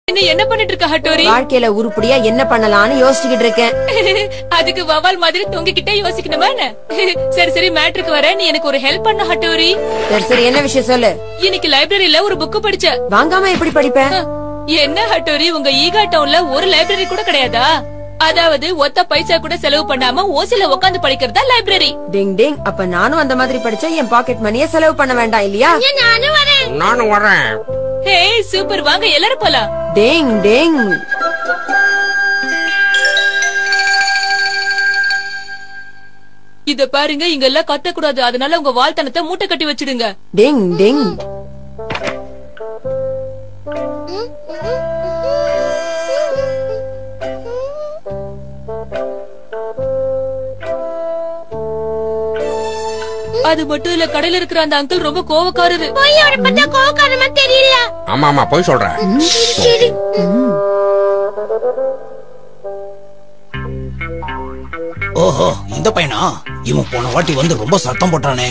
என்ன என்ன பண்ணிட்டு இருக்க ஹட்டோரி வாழ்க்கையில உருப்படியா என்ன பண்ணலாம்னு யோசிச்சுக்கிட்டு இருக்கேன் அதுக்கு வவால் மாதிரி தொங்கிக்கிட்டே யோசிக்கணுமா என்ன சரி சரி மேட்ருக்கு வர நீ எனக்கு ஒரு ஹெல்ப் பண்ண ஹட்டோரி சரி சரி என்ன விஷயம் சொல்லு இன்னைக்கு லைப்ரரியில ஒரு புக் படிச்ச வாங்காம எப்படி படிப்பேன் என்ன ஹட்டோரி உங்க ஈகா டவுன்ல ஒரு லைப்ரரி கூட கிடையாதா அதாவது ஒத்த பைசா கூட செலவு பண்ணாம ஓசில உட்காந்து படிக்கிறதா லைப்ரரி டிங் டிங் அப்ப நானும் அந்த மாதிரி படிச்சா என் பாக்கெட் மணியை செலவு பண்ண வேண்டாம் இல்லையா நானும் வரேன் நானும் வரேன் ஹே சூப்பர் வாங்க எல்லாரும் போலாம் டிங் டிங் இத பாருங்க இங்க எல்லாம் கத்தக்கூடாது அதனால உங்க வாழ்த்தனத்தை மூட்டை கட்டி வச்சிடுங்க டிங் டிங் அது மட்டும் இல்ல கடையில இருக்கிற அந்த அங்கிள் ரொம்ப கோவக்காரரு கோவக்காரமா தெரியல ஆமா ஆமா போய் சொல்றேன் ஓஹோ இந்த பையனா இவன் போன வாட்டி வந்து ரொம்ப சத்தம் போட்டானே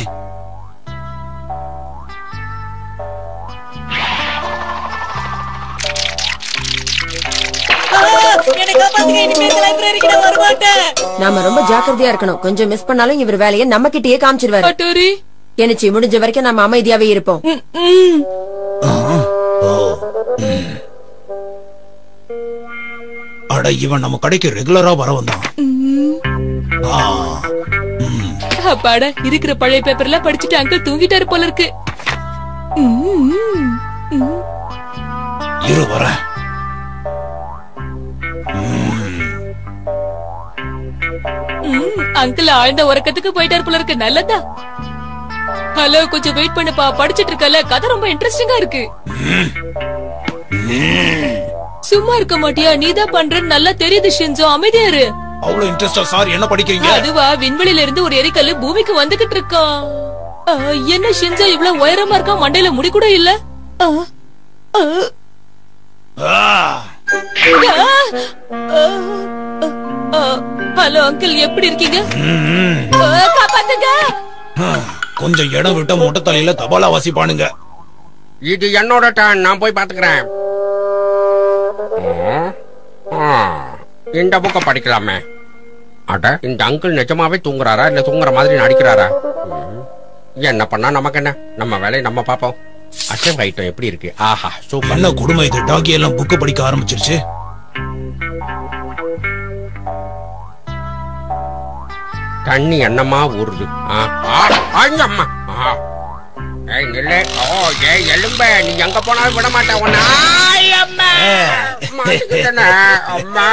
நாம ரொம்ப ஜாக்கிரதையா இருக்கணும் கொஞ்சம் மிஸ் பண்ணாலும் இவர் வேலையை நம்ம கிட்டயே காமிச்சிருவாரு ஹட்டோரி என்னச்சி முடிஞ்ச வரைக்கும் நம்ம அமைதியாவே இருப்போம் அட இவன் நம்ம கடைக்கு ரெகுலரா வர வந்தான் ஆ, அப்பாடா இருக்கிற பழைய பேப்பர்லாம் படிச்சுட்டு அங்கிள் தூங்கிட்டாரு போல இருக்கு ம், ம். இரு வர ம், அங்கிள் ஆழ்ந்த உறக்கத்துக்கு போயிட்டாரு போல இருக்கு நல்லதா ஹலோ கொஞ்சம் வெயிட் பண்ணுப்பா படிச்சிட்டு இருக்கல கதை ரொம்ப இன்ட்ரெஸ்டிங்கா இருக்கு சும்மா இருக்க மாட்டியா நீதான் பண்றன்னு நல்லா தெரியுது ஷின்ஜோ அமைதியா இரு அவ்வளவு இன்ட்ரெஸ்டா சார் என்ன படிக்கிறீங்க அதுவா விண்வெளியில இருந்து ஒரு எரிக்கல்லு பூமிக்கு வந்துகிட்டு இருக்கான் ஆ, என்ன ஷின்ஜோ இவ்வளவு உயரமா இருக்கா மண்டையில முடி கூட இல்ல ஆ, ஆ, ஆ, ஆ, ஆ, ஆ. ஹலோ அங்கிள் எப்படி இருக்கீங்க ம், ஆ, காப்பாத்துங்க ம். கொஞ்சம் இடம் விட்ட மொட்டை தலையில தபாலா வாசிப்பானுங்க இது என்னோட டர்ன் நான் போய் பாத்துக்கிறேன் ம், ஆ, இந்த புக்க படிக்கலாமே அட இந்த அங்கிள் நிஜமாவே தூங்குறாரா இல்ல தூங்குற மாதிரி நடிக்கிறாரா ம், என்ன பண்ணா நமக்கு என்ன நம்ம வேலையை நம்ம பாப்போம் அசைவ் ஐட்டம் எப்படி இருக்கு ஆஹா சூப்பர் என்ன கொடுமை இது டாகி எல்லாம் புக்கு படிக்க ஆரம்பிச்சிருச்சு தண்ணி என்னமா ஊறுது ஆ, ஆ, ஐயம்மா. ஆ. ஏய் நில்லு ஓ ஏய் எலும்ப நீ எங்க போனாலும் விட மாட்டேன் உன்னை ஆய், அம்மா. மாட்டிக்கிட்டேனே, அம்மா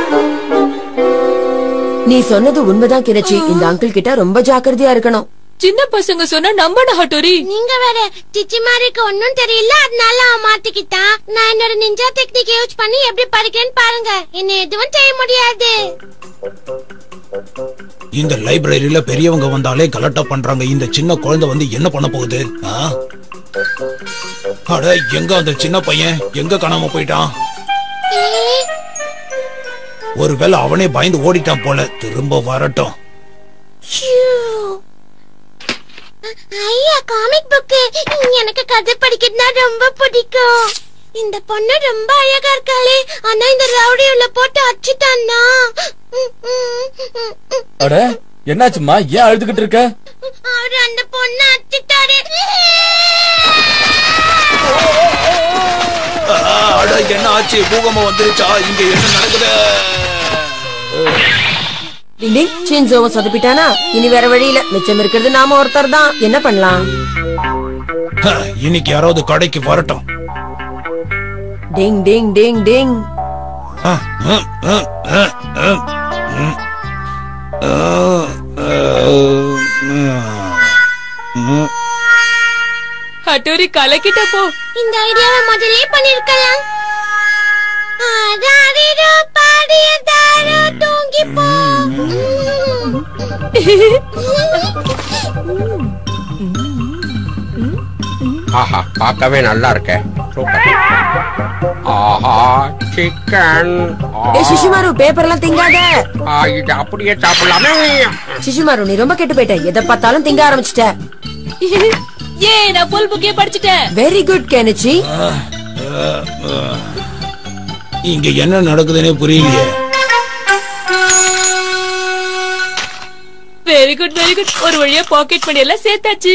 நீ சொன்னது உண்மைதான் கிரச்சி இந்த அங்கிள் கிட்ட ரொம்ப ஜாக்கிரதையா இருக்கணும் சின்ன பசங்க சொன்னா நம்பன ஹட்டோரி நீங்க வேற சிச்சி மாரிக்கு ஒன்னும் தெரியல அதனால அவன் மாத்திக்கிட்டான் நான் என்னோட நிஞ்சா டெக்னிக் யூஸ் பண்ணி எப்படி படிக்கிறேன்னு பாருங்க என்ன எதுவும் செய்ய முடியாது இந்த லைப்ரரியில பெரியவங்க வந்தாலே கலட்டா பண்றாங்க இந்த சின்ன குழந்தை வந்து என்ன பண்ண போகுது ஆ? அட எங்க அந்த சின்ன பையன் எங்க காணாம போயிட்டான் ஒருவேளை அவனே பயந்து ஓடிட்டான் போல திரும்ப வரட்டும் ஐயா காமிக் புக் எனக்கு கதை படிக்கிறதுனா ரொம்ப பிடிக்கும் இந்த பொண்ணு ரொம்ப அழகா இருக்காளே ஆனா இந்த ரவுடி உள்ள போட்டு அடிச்சுட்டான்னா அட என்னாச்சும்மா ஏன் அழுதுகிட்டு இருக்க அவரு அந்த பொண்ணு அடிச்சுட்டாரு ஆ, அட என்ன ஆச்சு பூகம்பம் வந்துருச்சா இங்க என்ன நடக்குது டிங் டிங் ஷின்சோவை சொதப்பிட்டானா இனி வேற வழியில மிச்சம் இருக்கிறது நாம ஒருத்தர் தான் என்ன பண்ணலாம் ஹ, இன்னைக்கு யாராவது கடைக்கு வரட்டும் டிங் டிங் டிங் டிங் ஆ, ஆ, ஆ, ஆ, ஆ, ம். ஆ, ஆ, ம். ஹட்டோரி கலக்கிட்ட போ இந்த ஐடியாவை முதல்லயே பண்ணிருக்கலாம் ஆராரிரோ பாடியதாரோ தூங்கி போ ஆஹா பார்க்கவே நல்லா இருக்கே சூப்பர் ஆஹா சிக்கன் ஏ சிசுமாரு பேப்பர் எல்லாம் திங்காத இது அப்படியே சாப்பிடலாமே சிசுமாரு நீ ரொம்ப கெட்டு போயிட்ட எதை பார்த்தாலும் திங்க ஆரம்பிச்சிட்ட ஏ நான் ஃபுல் புக்கே படிச்சிட்டேன் வெரி குட் கெனிச்சி இங்க என்ன நடக்குதுன்னே புரியலையே வெரி குட் வெரி குட் ஒரு வழியா பாக்கெட் மணி எல்லாம் சேர்த்தாச்சு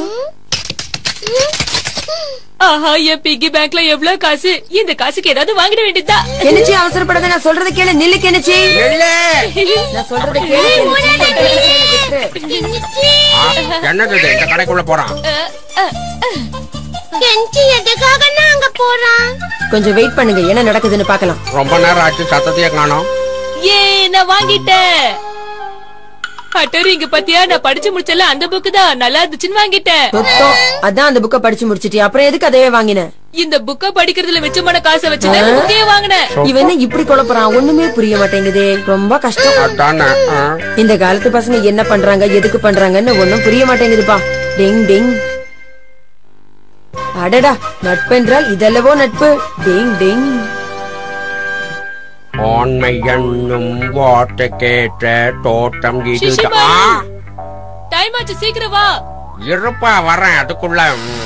ஆஹா என் பிக்கி பேங்க்ல எவ்வளவு காசு இந்த காசுக்கு ஏதாவது வாங்கிட வேண்டியதா கெனிச்சி அவசரப்படாத நான் சொல்றத கேளு நில்லு கெனிச்சி இல்லே. நான் சொல்றத கேளு கெனிச்சி. விட்டுரு. ஆ, என்னது இது? இந்த கடைக்குள்ள போறான் கெஞ்சி எதுக்காக அங்க போறான் கொஞ்சம் வெயிட் பண்ணுங்க என்ன நடக்குதுன்னு பார்க்கலாம் ரொம்ப நேரம் ஆச்சு சத்தத்தையே காணோம் ஏ நான் வாங்கிட்டேன் அட்டரி இங்க பாத்தியா நான் படிச்சு முடிச்சல அந்த புக்கு தான் நல்லா இருந்துச்சுன்னு வாங்கிட்டேன் சுத்தம் அதான் அந்த புக்க படிச்சு முடிச்சிட்டியா அப்புறம் எதுக்கு அதே வாங்கின இந்த புக்க படிக்கிறதுல மிச்சமான காசை வச்சு தான் புக்கையே வாங்கினேன் இவன் என்ன இப்படி குழப்பறான் ஒண்ணுமே புரிய மாட்டேங்குதே ரொம்ப கஷ்டம் அதானே ஆ. இந்த காலத்து பசங்க என்ன பண்றாங்க எதுக்கு பண்றாங்கன்னு ஒண்ணும் புரிய மாட்டேங்குதுப்பா டிங் டிங் அடடா நட்பென்றால் இதல்லவோ நட்பு டிங் டிங் ஆண்மை என்னும் வார்த்தை கேட்ட தோட்டம் இது சிசிமா. ஆ, டைம் ஆச்சு சீக்கிரம் வா இருப்பா வரேன் அதுக்குள்ள ம்.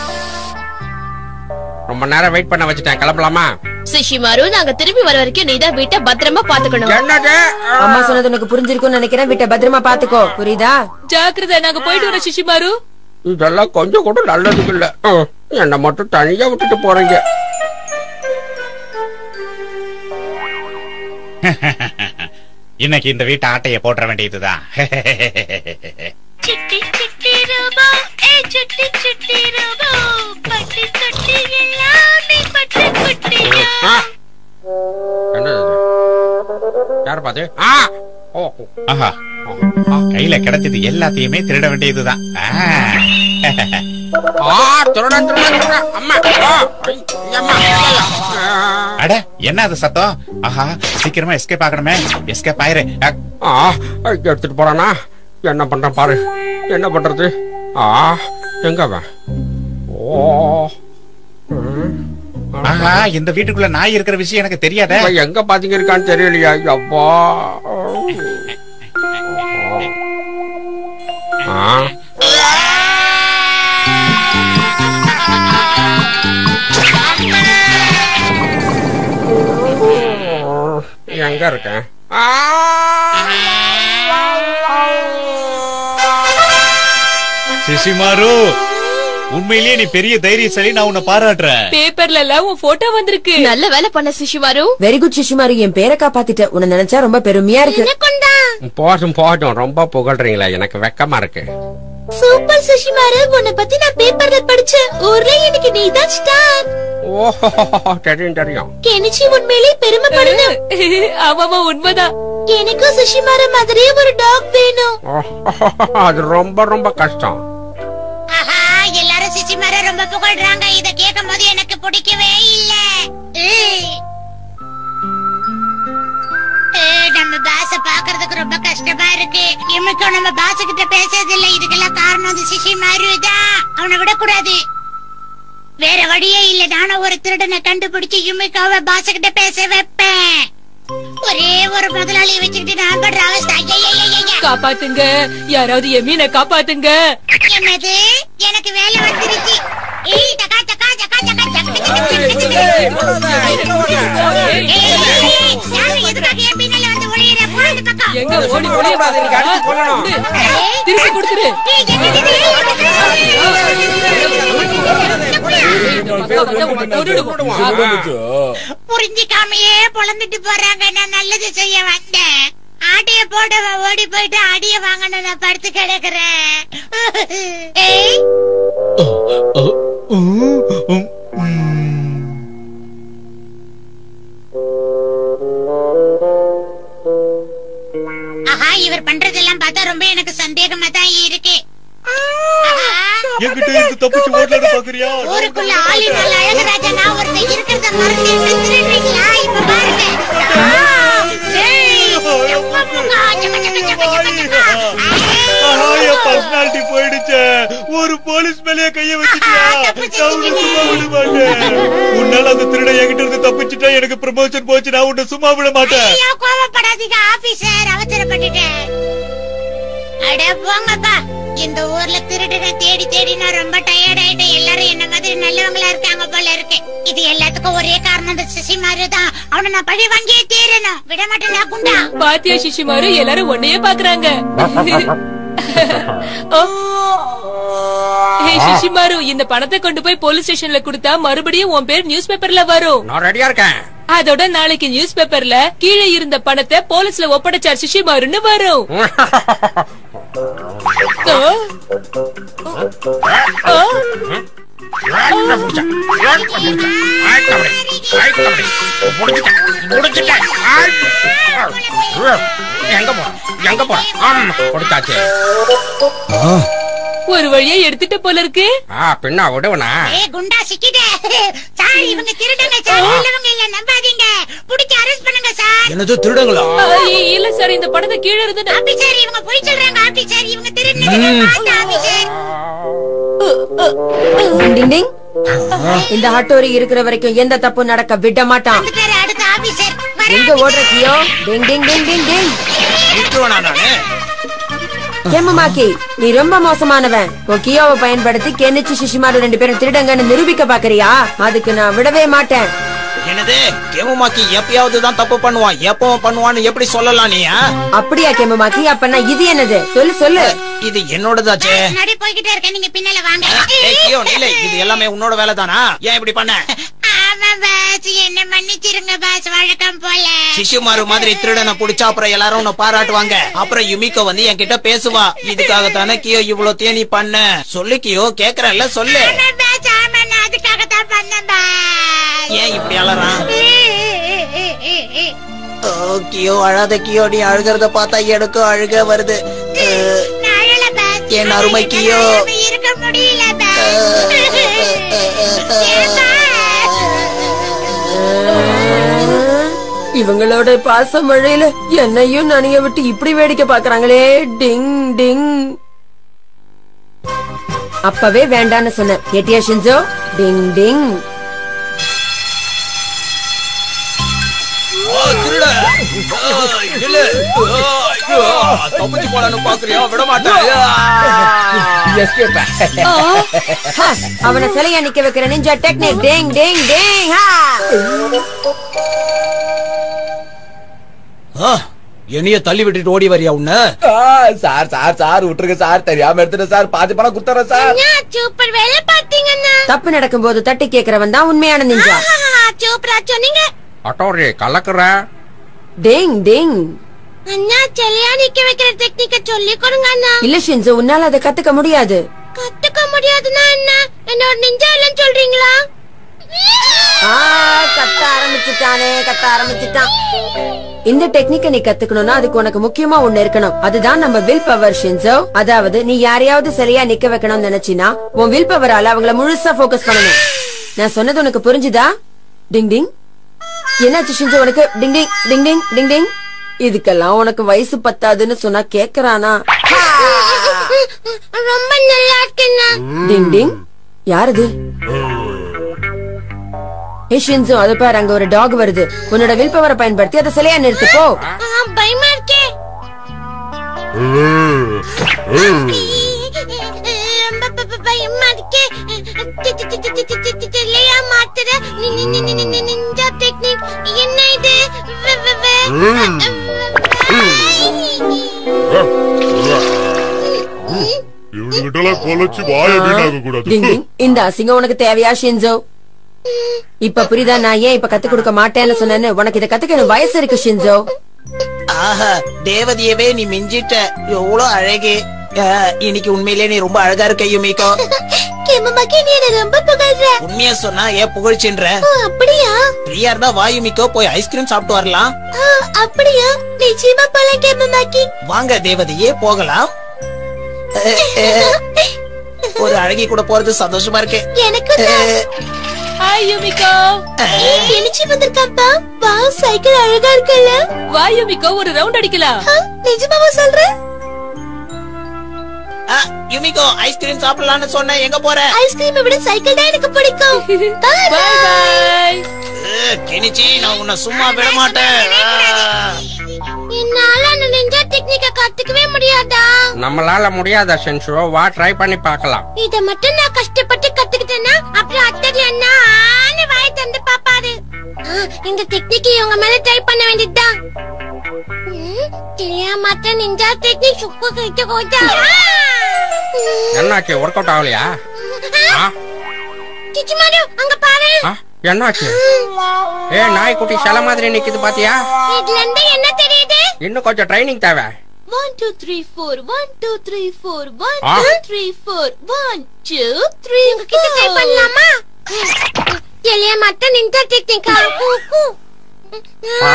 ரொம்ப நேரம் வெயிட் பண்ண வச்சுட்டேன் கிளம்பலாமா சுஷிமாரு நாங்க திரும்பி வர வரைக்கும் நீதான் வீட்டை பத்திரமா பாத்துக்கணும் என்னது ஆ, அம்மா சொன்னது உனக்கு புரிஞ்சிருக்கும்னு நினைக்கிறேன் விட்ட பத்திரமா பாத்துக்கோ புரியுதா ஜாக்கிரதை நாங்க போயிட்டு வரோம் சிஷிமாரு இதெல்லாம் கொஞ்சம் கூட நல்லதுக்கு இல்ல ஆ, என்னை மட்டும் தனியா விட்டுட்டு போறீங்க இன்னைக்கு இந்த வீட்டு ஆட்டைய போட்டுற வேண்டியதுதான் சிட்டி சிட்டி ரோபோ ஏ சிட்டி சிட்டி ரோபோ பட்டி தொட்டி எல்லாமே பட்டு குட்டியா ஆ, என்னது இது? யார் பாத்து ஆ ஓ ஓ, ஆஹா ஓ. கையில கிடைச்சது எல்லாத்தையுமே திருட வேண்டியதுதான் ஆ. ஆ திருடன் திருடன் திருடன் அம்மா ஆ, ஐ, அம்மா ஐயா. ஆ. அட என்ன அது சத்தம் ஆஹா சீக்கிரமா எஸ்கேப் ஆகணுமே எஸ்கேப் ஆயிரு அ, ஆ எடுத்துட்டு போறானா என்ன பண்றான் பாரு என்ன பண்றது ஆ எங்க அவன் ஓ ம். ஆஹா இந்த வீட்டுக்குள்ள நாய் இருக்கிற விஷயம் எனக்கு தெரியாதே இவன் எங்க பாத்தீங்க இருக்கான்னு தெரியலையா அப்பா ஆ எங்க இருக்கேன் ஆ! சிசிமாரு உண்மையிலேயே நீ பெரிய தைரியசாலி நான் உன்னை பாராட்டுறேன் பேப்பர்ல எல்லாம் உன் போட்டோ வந்திருக்கு நல்ல வேலை பண்ண சுஷிமாரு வெரி குட் சிஷுமாரி என் பேரை காப்பாத்திட்ட உன்னை நினைச்சா ரொம்ப பெருமையா இருக்கு கொண்டா போதும் போதும் ரொம்ப புகழ்றீங்களா எனக்கு வெக்கமா இருக்கு சூப்பர் சுஷிமாரு உன்னை பத்தி நான் பேப்பர்ல படிச்சேன் ஊர்ல இன்னைக்கு நீதான் ஸ்டார் ஓ தெரியும் தெரியும் கெனிச்சி உண்மையிலே பெருமைப்படணும் ஆமாமா உண்மைதான் எனக்கும் சுஷிமாரு மாதிரியே ஒரு டாக் வேணும் ஓ, அது ரொம்ப ரொம்ப கஷ்டம் ஆஹா எல்லாரும் சுஷிமார ரொம்ப புகழ்றாங்க இத கேட்கும் போது எனக்கு பிடிக்கவே இல்ல ஏய். ஏய், நம்ம பாச பாக்குறதுக்கு ரொம்ப கஷ்டமா இருக்கு இமைக்கும் நம்ம பாச கிட்ட பேசுறது இல்ல இதுக்கெல்லாம் காரணம் அந்த சிஷிமாரு தான் அவனை விடக்கூடாது வேற வழியே இல்ல நானும் ஒரு திருடனை கண்டுபிடிச்சு யுமிக்காவ பாச கிட்ட பேச வைப்பேன் ஒரே ஒரு முதலாளியை வச்சுக்கிட்டு நான் படுற அவஸ்தை ஐயையையைய. காப்பாத்துங்க யாராவது என் மீனை காப்பாத்துங்க என்னது எனக்கு வேலை வந்துருச்சு ஏய் டகா டகா டகா டகா டக்கு டக்கு டக்கு டக்கு. ஏய், ஏய், ஏய், யாரு எதுக்காக என் பின்னால வந்து ஒளியற? போ அந்த பக்கம். எங்க ஓடி ஒளிய பாக்குறீங்க திருப்பி கொடுத்துரு ஏய், என்னது இது? இந்த பக்கம் வந்தா உன்னை கொன்னுடுவோம். புரிஞ்சிக்காமையே பொழந்துட்டு போறாங்க நான் நல்லது செய்ய வந்தேன் ஆட்டைய போட ஓடி போயிட்டு அடிய வாங்கணும் நான் படுத்து கிடக்குறேன் ஏய் ஆஹா இவர் பண்றதெல்லாம் பார்த்தா ரொம்ப எனக்கு சந்தேகமா தான் இருக்கு ஆஹா, என்கிட்ட இருந்து தப்பிச்சு ஓடலான்னு பாக்குறியா ஊருக்குள்ள ஆளினால் அழகராஜா நான் ஒருத்தன் இருக்கிறத மறந்து என்ன திருடுறீங்களா இப்ப பாருங்க ஆ, ஏய், எப்ப போங்க? சக்க, சக்க, சக்க, சக்க, சக்க. ஆஹா, என் பர்சனாலிட்டி போயிடுச்சு ஒரு போலீஸ் மேலேயே கைய வச்சுட்டியா நான் உன்னை சும்மா விட மாட்டேன் உன்னால அந்த திருட என்கிட்ட இருந்து தப்பிச்சுட்டா எனக்கு ப்ரமோஷன் போச்சு நான் உன்னை சும்மா விட மாட்டேன் ஐயோ கோவப்படாதீங்க ஆபீசர் அவசரப்பட்டுட்டேன் அட போங்கப்பா இந்த ஊர்ல திருடனை தேடி தேடி நான் ரொம்ப டயர்ட் ஆயிட்டேன் எல்லாரும் என்ன மாதிரி நல்லவங்களா இருக்காங்க போல இருக்கு இது எல்லாத்துக்கும் ஒரே காரணம் இந்த சிசி தான் அவனை நான் பழி வாங்கியே தீரணும் விட மாட்டேன் குண்டா பாத்தியா சிஷிமாரு எல்லாரும் உன்னையே பாக்குறாங்க ஓ. ஹே சிஷிமாரு இந்த பணத்தை கொண்டு போய் போலீஸ் ஸ்டேஷன்ல கொடுத்தா மறுபடியும் உன் பேர் நியூஸ் பேப்பர்ல வரும் நான் ரெடியா இருக்கேன் அதோட நாளைக்கு நியூஸ் பேப்பர்ல கீழே இருந்த பணத்தை போலீஸ்ல ஒப்படைச்சார் சிஷிமாருன்னு வரும் ஓ. ஓ. புடிச்சேன். புடிச்சேன். ஆய், தம்பி. ஆய், தம்பி. புடிச்சிட்டேன். புடிச்சிட்டேன். ஆய். எங்க போற எங்க போற ஆமா கொடுத்தாச்சு ஆ, ஒரு வழியா எடுத்துட்ட போல இருக்கு ஆ பின்னா விடுவனா ஏ குண்டா சிக்கிட்டே சார் இவங்க திருடங்க சார் நல்லவங்க இல்ல நம்பாதீங்க புடிச்சு அரெஸ்ட் பண்ணுங்க சார் என்னது திருடங்களா ஆ, இ- இல்ல சார் இந்த பணத்தை கீழே இருந்து நான்- ஆபீசர் இவங்க போய் சொல்றாங்க ஆபீசர் இவங்க திருடுங்க ஆபீசர் டிங் டிங் டிங். இந்த ஹட்டோரி இருக்கிற வரைக்கும் எந்த தப்பும் நடக்க விட மாட்டான் வந்துட்டாரு அடுத்த ஆபீசர் எங்க ஓடுற கியோ டிங் டிங் டிங் டிங் டிங் விட்டுருவேனா நானு கேமமாக்கி நீ ரொம்ப மோசமானவன் உன் கியோவை பயன்படுத்தி கெனிச்சு சிஷிமாரு ரெண்டு பேரும் திருடங்கன்னு நிரூபிக்க பாக்குறியா அதுக்கு நான் விடவே மாட்டேன் என்னது கேமுமாக்கி எப்பயாவது தான் தப்பு பண்ணுவான் எப்பவும் பண்ணுவான்னு எப்படி சொல்லலாம் நீ ஆ? அப்படியா கேமமாக்கி அப்பனா இது என்னது சொல்லு சொல்லு இது என்னோடதாச்சே நடி போய்கிட்டே இருக்க நீங்க பின்னால வாங்க ஏய், கியோ, நில்லு. இது எல்லாமே உன்னோட வேலை தானா ஏன் இப்படி பண்ண ஆமா பாஸ் என்ன மன்னிச்சிருங்க பாஸ் வழக்கம் போல சிசுமாரு மாதிரி திருடனை புடிச்சா அப்புறம் எல்லாரும் உன்னை பாராட்டுவாங்க அப்புறம் யுமிகோ வந்து என்கிட்ட பேசுவா இதுக்காகத்தானே கியோ இவ்வளவு தேனி பண்ண சொல்லு கியோ கேக்குறேன்ல சொல்லு ஆமா பாஸ் ஆமா நான் அதுக்காக தான் பண்ணேன் பாஸ் ஏன் இப்படி அலறான் ஓ, கியோ அழாத கியோ நீ அழுகிறத பார்த்தா எனக்கும் அழுக வருது அஹ், நான் அழல பாஸ். என் அருமை கியோ. என்னால இருக்க முடியல பாஸ். ஏன் பாஸ்? இவங்களோட பாச மழையில என்னையும் நனைய விட்டு இப்படி வேடிக்கை பாக்குறாங்களே டிங் டிங் அப்பவே வேண்டான்னு சொன்னேன் கேட்டியா ஷின்சோ டிங் டிங் ஓ, திருட. ஏய், நில்லு. ஏய், ஆ, தப்பிச்சு போலான்னு பாக்குறியா விட மாட்டேன் ஆ, ஹ, அவனை சிலையா நிக்க வைக்கிற நிஞ்சா டெக்னிக் டிங் டிங் டிங் ஹா ஆ, என்னைய தள்ளி விட்டுட்டு ஓடி வரியா உன்ன சார் சார் சார் விட்டுருங்க சார் தெரியாம எடுத்துட்டேன் சார் பாதி பணம் குடுத்துறேன் சார் அண்ணா, சூப்பர் வேலை பார்த்தீங்கண்ணா தப்பு நடக்கும்போது தட்டி கேக்குறவன் தான் உண்மையான நிஞ்சா ஆஹா, சூப்பரா சொன்னீங்க அட்டோரி கலக்குற டிங் டிங் அண்ணா சிலையா நிக்க வைக்கிற டெக்னிக்க சொல்லி கொடுங்க அண்ணா இல்ல ஷின்சோ உன்னால அதை கத்துக்க முடியாது கத்துக்க முடியாதுன்னா என்ன என்ன ஒரு நிஞ்சா இல்லைன்னு சொல்றீங்களா ஆ, கத்த ஆரம்பிச்சுட்டானே கத்த ஆரம்பிச்சுட்டான் இந்த டெக்னிக்க நீ கத்துக்கணும்னா அதுக்கு உனக்கு முக்கியமா ஒண்ணு இருக்கணும் அதுதான் நம்ம வில் பவர் ஷின்சோ அதாவது நீ யாரையாவது சரியா நிக்க வைக்கணும்னு நினைச்சினா உன் வில் பவரால அவங்கள முழுசா ஃபோக்கஸ் பண்ணணும் நான் சொன்னது உனக்கு புரிஞ்சுதா டிங் டிங் என்னாச்சு ஷின்சோ உனக்கு டிங் டிங் டிங் டிங் டிங் டிங் இதுக்கெல்லாம் உனக்கு வயசு பத்தாதுன்னு சொன்னா கேக்குறானா ரொம்ப நல்லா இருக்குண்ணா டிங் டிங் யாரது ஏ ஷின்சோ அது பாரு அங்க ஒரு டாக் வருது உன்னோட வில் பவரை பயன்படுத்தி அதை சிலையா நிறுத்து போ ஆ, பயமா இருக்கே ரொம்ப ப- ப- பயமா இருக்கே தி- தி- தி- தி- தி- தி- தி- தில்லையா மாத்துற நி- நி- நி- நி- நி- நி- நிஞ்சா டெக்னிக் என்ன இது வ- வ- வ- இவனுகிட்ட எல்லாம் கொலைச்சு வாய வீணாக கூடாது டிங் டிங் இந்த அசிங்கம் உனக்கு தேவையா ஷின்சோ இப்ப புரியுதா நான் ஏன் இப்ப கத்து கொடுக்க மாட்டேன்னு சொன்னேன்னு உனக்கு இதை கத்துக்க எனக்கு வயசு இருக்கு ஷின்சோ ஆஹா தேவதையவே நீ மிஞ்சிட்ட எவ்வளவு அழகு ஆ, இன்னைக்கு உண்மையிலே நீ ரொம்ப அழகா இருக்க யுமிகோ கேமமாக்கி நீ என்ன ரொம்ப புகழ்ற உண்மையா சொன்னா ஏன் புகழ்ச்சின்ற ஓ, அப்படியா ஃப்ரீயா இருந்தா வா யுமிகோ போய் ஐஸ்கிரீம் சாப்பிட்டு வரலாம் ஆ, அப்படியா நிச்சயமா போலாம் கேமமாக்கி வாங்க தேவதையே போகலாம் அ, அ, ஒரு அழகி கூட போறது சந்தோஷமா இருக்கு எனக்கு அ, ஹாய் யுமிகோ எழுச்சி வந்திருக்காப்பா வா சைக்கிள் அழகா இருக்குல்ல வா யுமிகோ ஒரு ரவுண்ட் அடிக்கலாம் ஆ, நிஜமாவா சொல்ற அ, யுமிகோ ஐஸ்கிரீம் சாப்பிடலாம்னு சொன்னேன் எங்க போற ஐஸ்கிரீமை விட சைக்கிள் தான் எனக்கு பிடிக்கும் Bye, பை bye. பை அ, கெனிச்சி நான் உன்னை சும்மா விட மாட்டேன் ஆ. என்னால அந்த நெஞ்சா டெக்னிக்க கத்துக்கவே முடியாதா நம்மளால முடியாத சென்சோ வா ட்ரை பண்ணி பார்க்கலாம் இத மட்டும் நான் கஷ்டப்பட்டு கத்துக்கிட்டேன்னா அப்புறம் அத்தடி அண்ணா ஆன்னு வாய் தந்து பாப்பாரு ஆ, இந்த டெக்னிக் இவங்க மேல ட்ரை பண்ண வேண்டியதுதான் ம், தெரியாமத்த நிஞ்சா டெக்னிக் சுப்பு கிட்ட போச்சா என்னாச்சு ஒர்க் அவுட் ஆகலையா ஆ? சிச்சிமாரு அங்க பாரு ஆ? என்னாச்சு ஏ நாய்க்குட்டி சில மாதிரி நிக்குது பாத்தியா இதுல இருந்து என்ன தெரியுது இன்னும் கொஞ்சம் ட்ரைனிங் தேவை one two three four one two three four one ஆ. Two three four one two three உங்ககிட்ட ட்ரை பண்ணலாமா தெரியாமத்த நிஞ்சா டெக்னிக்கா கூ ஆ.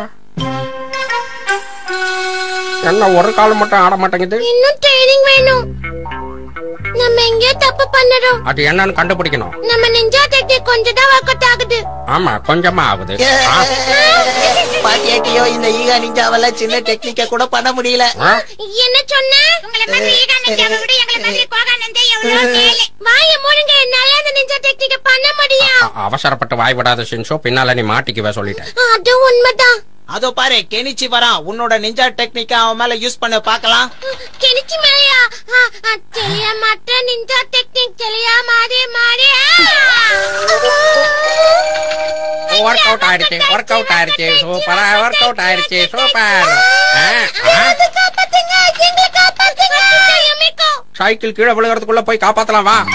என்ன ஒரு கால் மட்டும் ஆட மாட்டேங்குது இன்னும் ட்ரைனிங் வேணும் நம்ம எங்கேயோ தப்பு பண்ணுறோம் அது என்னன்னு கண்டுபிடிக்கணும் நம்ம நிஞ்சா டெக்னிக் கொஞ்சம் தான் ஒர்க் அவுட் ஆகுது ஆமா கொஞ்சமா ஆகுது ஆ. பாத்தியாட்டியோ இந்த ஈகா நிஞ்சாவல சின்ன டெக்னிக்க கூட பண்ண முடியல ஆ? என்ன சொன்ன உங்களை மாதிரி ஈகா நிஞ்சாவை விட எங்களை மாதிரி கோகா நிஞ்சா எவ்வளவு மேலே வாய மூடுங்க என்னால அந்த நிஞ்சா டெக்னிக்க பண்ண முடியும் அ- அவசரப்பட்டு வாய் விடாத சென்சோ பின்னால நீ மாட்டிக்குவே சொல்லிட்டேன் அது உண்மைதான் அதோ பாரு கெனிச்சி வரான் உன்னோட நிஞ்சா டெக்னிக்க அவன் மேல யூஸ் பண்ண பார்க்கலாம் கெனிச்சி மேலையா தெரியா மற்ற நிஞ்சா டெக்னிக் தெரியா மாறி மாறி ஒர்க் அவுட் ஆயிடுச்சு ஒர்க் அவுட் ஆயிடுச்சு சூப்பரா ஒர்க் அவுட் ஆயிடுச்சு சூப்பர் ஆ, ஆ. காப்பாத்துங்க எங்களை காப்பாத்துங்க யமிகோ சைக்கிள் கீழே விழுகிறதுக்குள்ள போய் காப்பாத்தலாம் வா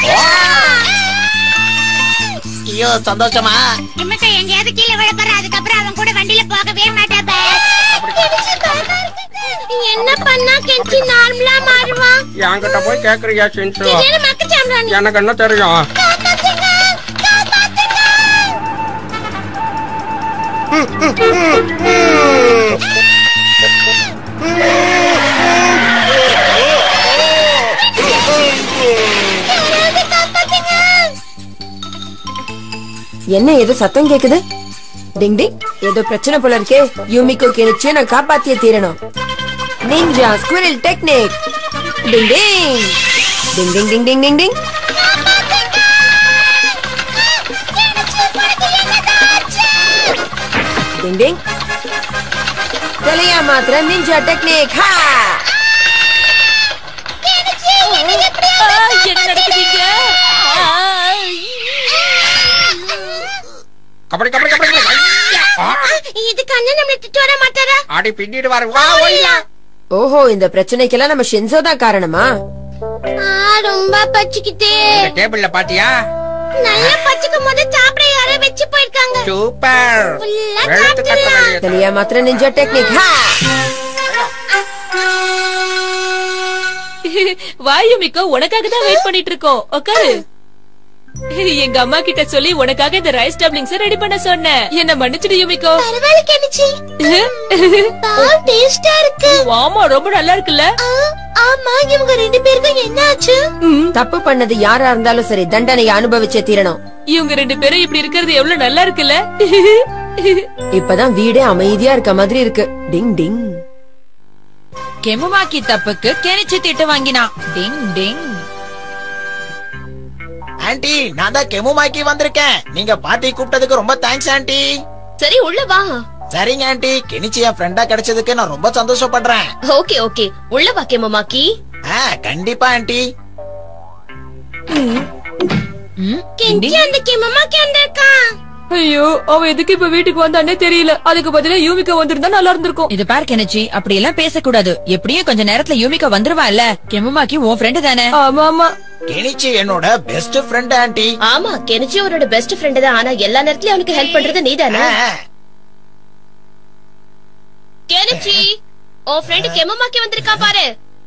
ஐயோ சந்தோஷமா யமிகோ எங்கேயாவது கீழே விழ போற அதுக்கப்புறம் அவன் கூட வண்டியில போகவே மாட்டா என்ன பண்ணா கெஞ்சி நார்மலா மாறுவான் என்கிட்ட போய் கேக்குறியா சென்சோ திடீர்னு மக்கு சாம்பிராணி எனக்கு என்ன தெரியும் காப்பாத்துங்க காப்பாத்துங்க யாராவது காப்பாத்துங்க என்ன ஏதோ சத்தம் கேக்குது டிங் டிங் ஏதோ பிரச்சனை போல இருக்கே யூமிக்கோ கெனிச்சு நான் காப்பாத்தியே தீரணும் ninja squirrel technique ding ding ding ding ding ding ding ding ding ding தெளியா மாத்திரம் நிஞ்சா டெக்னிக் ஹா ஆ, என்ன நடக்குதுங்க ஆ. கபடி கபடி கபடி கபடி. ஐயா! ஆ! இதுக்கு அண்ணன் நம்மளை திட்டு வர மாட்டாரா அடி பின்னிட்டு வர வா ஒய்யா ஓஹோ இந்த பிரச்சனைக்கெல்லாம் நம்ம ஷென்சோ தான் காரணமா ஆ, ரொம்ப பச்சிக்கிட்டே இந்த டேபிள்ல பாத்தியா நல்லா பச்சிக்கும் போது சாப்பிட யாரோ வச்சு போயிருக்காங்க சூப்பர் ஃபுல்லா வெளுத்து கட்ட சாப்பிடலாம். வேண்டியது தெளியா மாத்திரம் நிஞ்சா டெக்னிக் ஹா வாயுமிக்கோ உனக்காக தான் வெயிட் பண்ணிட்டு இருக்கோம் உட்காரு எங்க அம்மா கிட்ட சொல்லி உனக்காக இந்த ரைஸ் டப்ளிங்ஸ் ரெடி பண்ண சொன்னேன் என்ன மன்னிச்சிடு யுமிக்கோ பரவாயில்ல கெனிச்சி பால் டேஸ்டா இருக்கு ஆமா ரொம்ப நல்லா இருக்குல்ல ஆ, ஆமா இவங்க ரெண்டு பேருக்கும் என்ன ஆச்சு தப்பு பண்ணது யாரா இருந்தாலும் சரி தண்டனையை அனுபவிச்சே தீரணும் இவங்க ரெண்டு பேரும் இப்படி இருக்கிறது எவ்வளவு நல்லா இருக்குல்ல இப்பதான் வீடே அமைதியா இருக்க மாதிரி இருக்கு டிங் டிங் கெமுமாக்கி தப்புக்கு கெனிச்சு திட்டு வாங்கினான் டிங் டிங் ஆன்ட்டி நான் தான் கெமுமாக்கி வந்திருக்கேன் நீங்க பார்ட்டி கூப்பிட்டதுக்கு ரொம்ப தேங்க்ஸ் ஆன்ட்டி சரி உள்ள வா சரிங்க ஆன்ட்டி கெனிச்சி என் ஃப்ரெண்டா கிடைச்சதுக்கு நான் ரொம்ப சந்தோஷப்படுறேன் ஓகே ஓகே உள்ள வா கேமமாக்கி ஆ கண்டிப்பா ஆன்ட்டி கெஞ்சி அந்த கிமமா கேண்டிருக்கா ஐயோ அவன் எதுக்கு இப்ப வீட்டுக்கு வந்தானே தெரியல அதுக்கு பதிலா யூமிக்கா வந்திருந்தா நல்லா இருந்திருக்கும் இது பார் கெனிச்சி அப்படி எல்லாம் பேசக்கூடாது எப்படியும் கொஞ்ச நேரத்துல யூமிகா வந்துருவா இல்ல கெமுமாக்கி உன் ஃப்ரெண்டு தானே ஆமா ஆமா கெனிச்சி என்னோட பெஸ்ட் ஃப்ரெண்ட் ஆன்ட்டி ஆமா கெனிச்சி அவரோட பெஸ்ட் ஃப்ரெண்ட் தான் ஆனா எல்லா நேரத்துலயும் அவனுக்கு ஹெல்ப் பண்றது நீதானே கெனிச்சி உன் ஃப்ரெண்ட் கெமமாக்கி வந்திருக்கா பாரு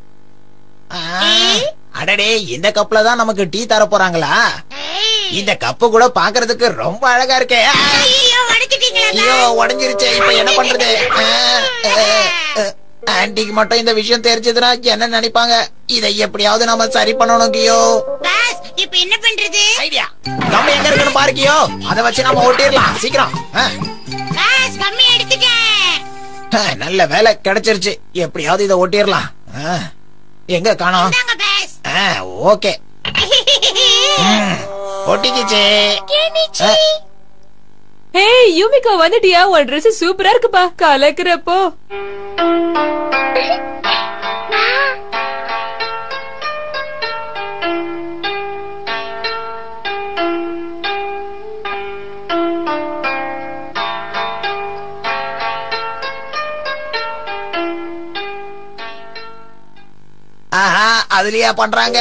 அடடே இந்த கப்ல தான் நமக்கு டீ தர போறாங்களா இந்த கப்பு கூட பாக்குறதுக்கு ரொம்ப அழகா இருக்கே ஆ, ஐயோ உடைச்சிட்டீங்களா ஐயோ உடஞ்சிருச்சே இப்ப என்ன பண்றது ஆ, ஆ, ஆ. ஆன்ட்டிக்கு மட்டும் இந்த விஷயம் தெரிஞ்சதுன்னா என்ன நினைப்பாங்க இதை எப்படியாவது நாம சரி பண்ணணும் கியோ பாஸ் இப்ப என்ன பண்றது ஐடியா நம்ம எங்க இருக்குன்னு பாருக்கியோ அதை வச்சு நாம ஓட்டிடலாம் சீக்கிரம் ஆ. பாஸ் கம்மி எடுத்துட்டேன் ஆ, நல்ல வேலை கிடைச்சிருச்சு எப்படியாவது இதை ஓட்டிடலாம் ஆ. எங்க காணோம் இந்தாங்க பாஸ் ஆ, ஓகே ம், ஒட்டிக்கிச்சே கெனிச்சி ஹே யூமிகா வந்துட்டியா உன் Dress சூப்பரா இருக்குப்பா கலக்குறப்போ ஆஹா அதுலயா பண்றாங்க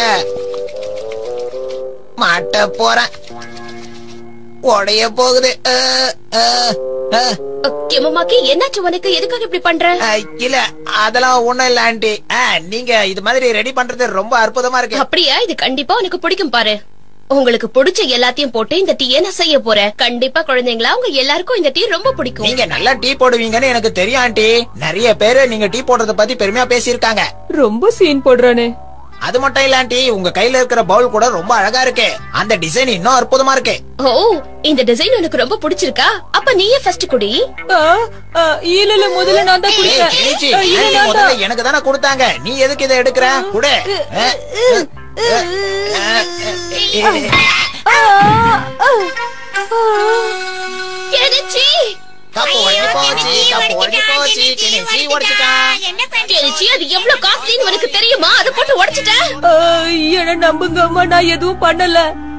மாட்ட போறேன் உடைய போகுது அஹ், அஹ், அஹ். கெமமாக்கி என்னாச்சு உனக்கு எதுக்காக இப்படி பண்ற அஹ், இல்ல அதெல்லாம் ஒண்ணும் இல்ல ஆண்டி அஹ், நீங்க இது மாதிரி ரெடி பண்றது ரொம்ப அற்புதமா இருக்கு அப்படியா இது கண்டிப்பா உனக்கு பிடிக்கும் பாரு உங்களுக்கு பிடிச்ச எல்லாத்தையும் போட்டு இந்த டீயை நான் செய்ய போறேன் கண்டிப்பா குழந்தைங்களா உங்க எல்லாருக்கும் இந்த டீ ரொம்ப பிடிக்கும் நீங்க நல்லா டீ போடுவீங்கன்னு எனக்கு தெரியும் ஆண்டி நிறைய பேரு நீங்க டீ போடுறத பத்தி பெருமையா பேசியிருக்காங்க ரொம்ப சீன் போடுறானே அது மட்டும் இல்ல ஆண்டி உங்க கையில இருக்கிற பவுல் கூட ரொம்ப அழகா இருக்கு அந்த டிசைன் இன்னும் அற்புதமா இருக்கு ஓ இந்த டிசைன் உனக்கு ரொம்ப பிடிச்சிருக்கா அப்ப நீயே ஃபர்ஸ்ட் குடி ஆ, ஆ, இல்ல இல்ல முதல்ல நான் தான் ஏய், குடிப்பேன் கெனிச்சி, ஆ, இல்ல ஆண்டி நான் முதல்ல தான் எனக்கு தானே கொடுத்தாங்க நீ எதுக்கு இதை எடுக்கிற குடு அஹ், அஹ், அஹ், அஹ், அஹ். ஆ, ஆ, ஆ. கெனிச்சி கப்பு உடைஞ்சு போச்சு கப்பு உடைஞ்சு போச்சு கெனிச்சி உடைச்சிட்டான் கெனிச்சி அது எவ்வளவு காஸ்ட்லின்னு உனக்கு தெரியுமா அதை போட்டு உடைச்சிட்டேன் ஆ, என்ன நம்புங்க அம்மா நான் எதுவும் பண்ணல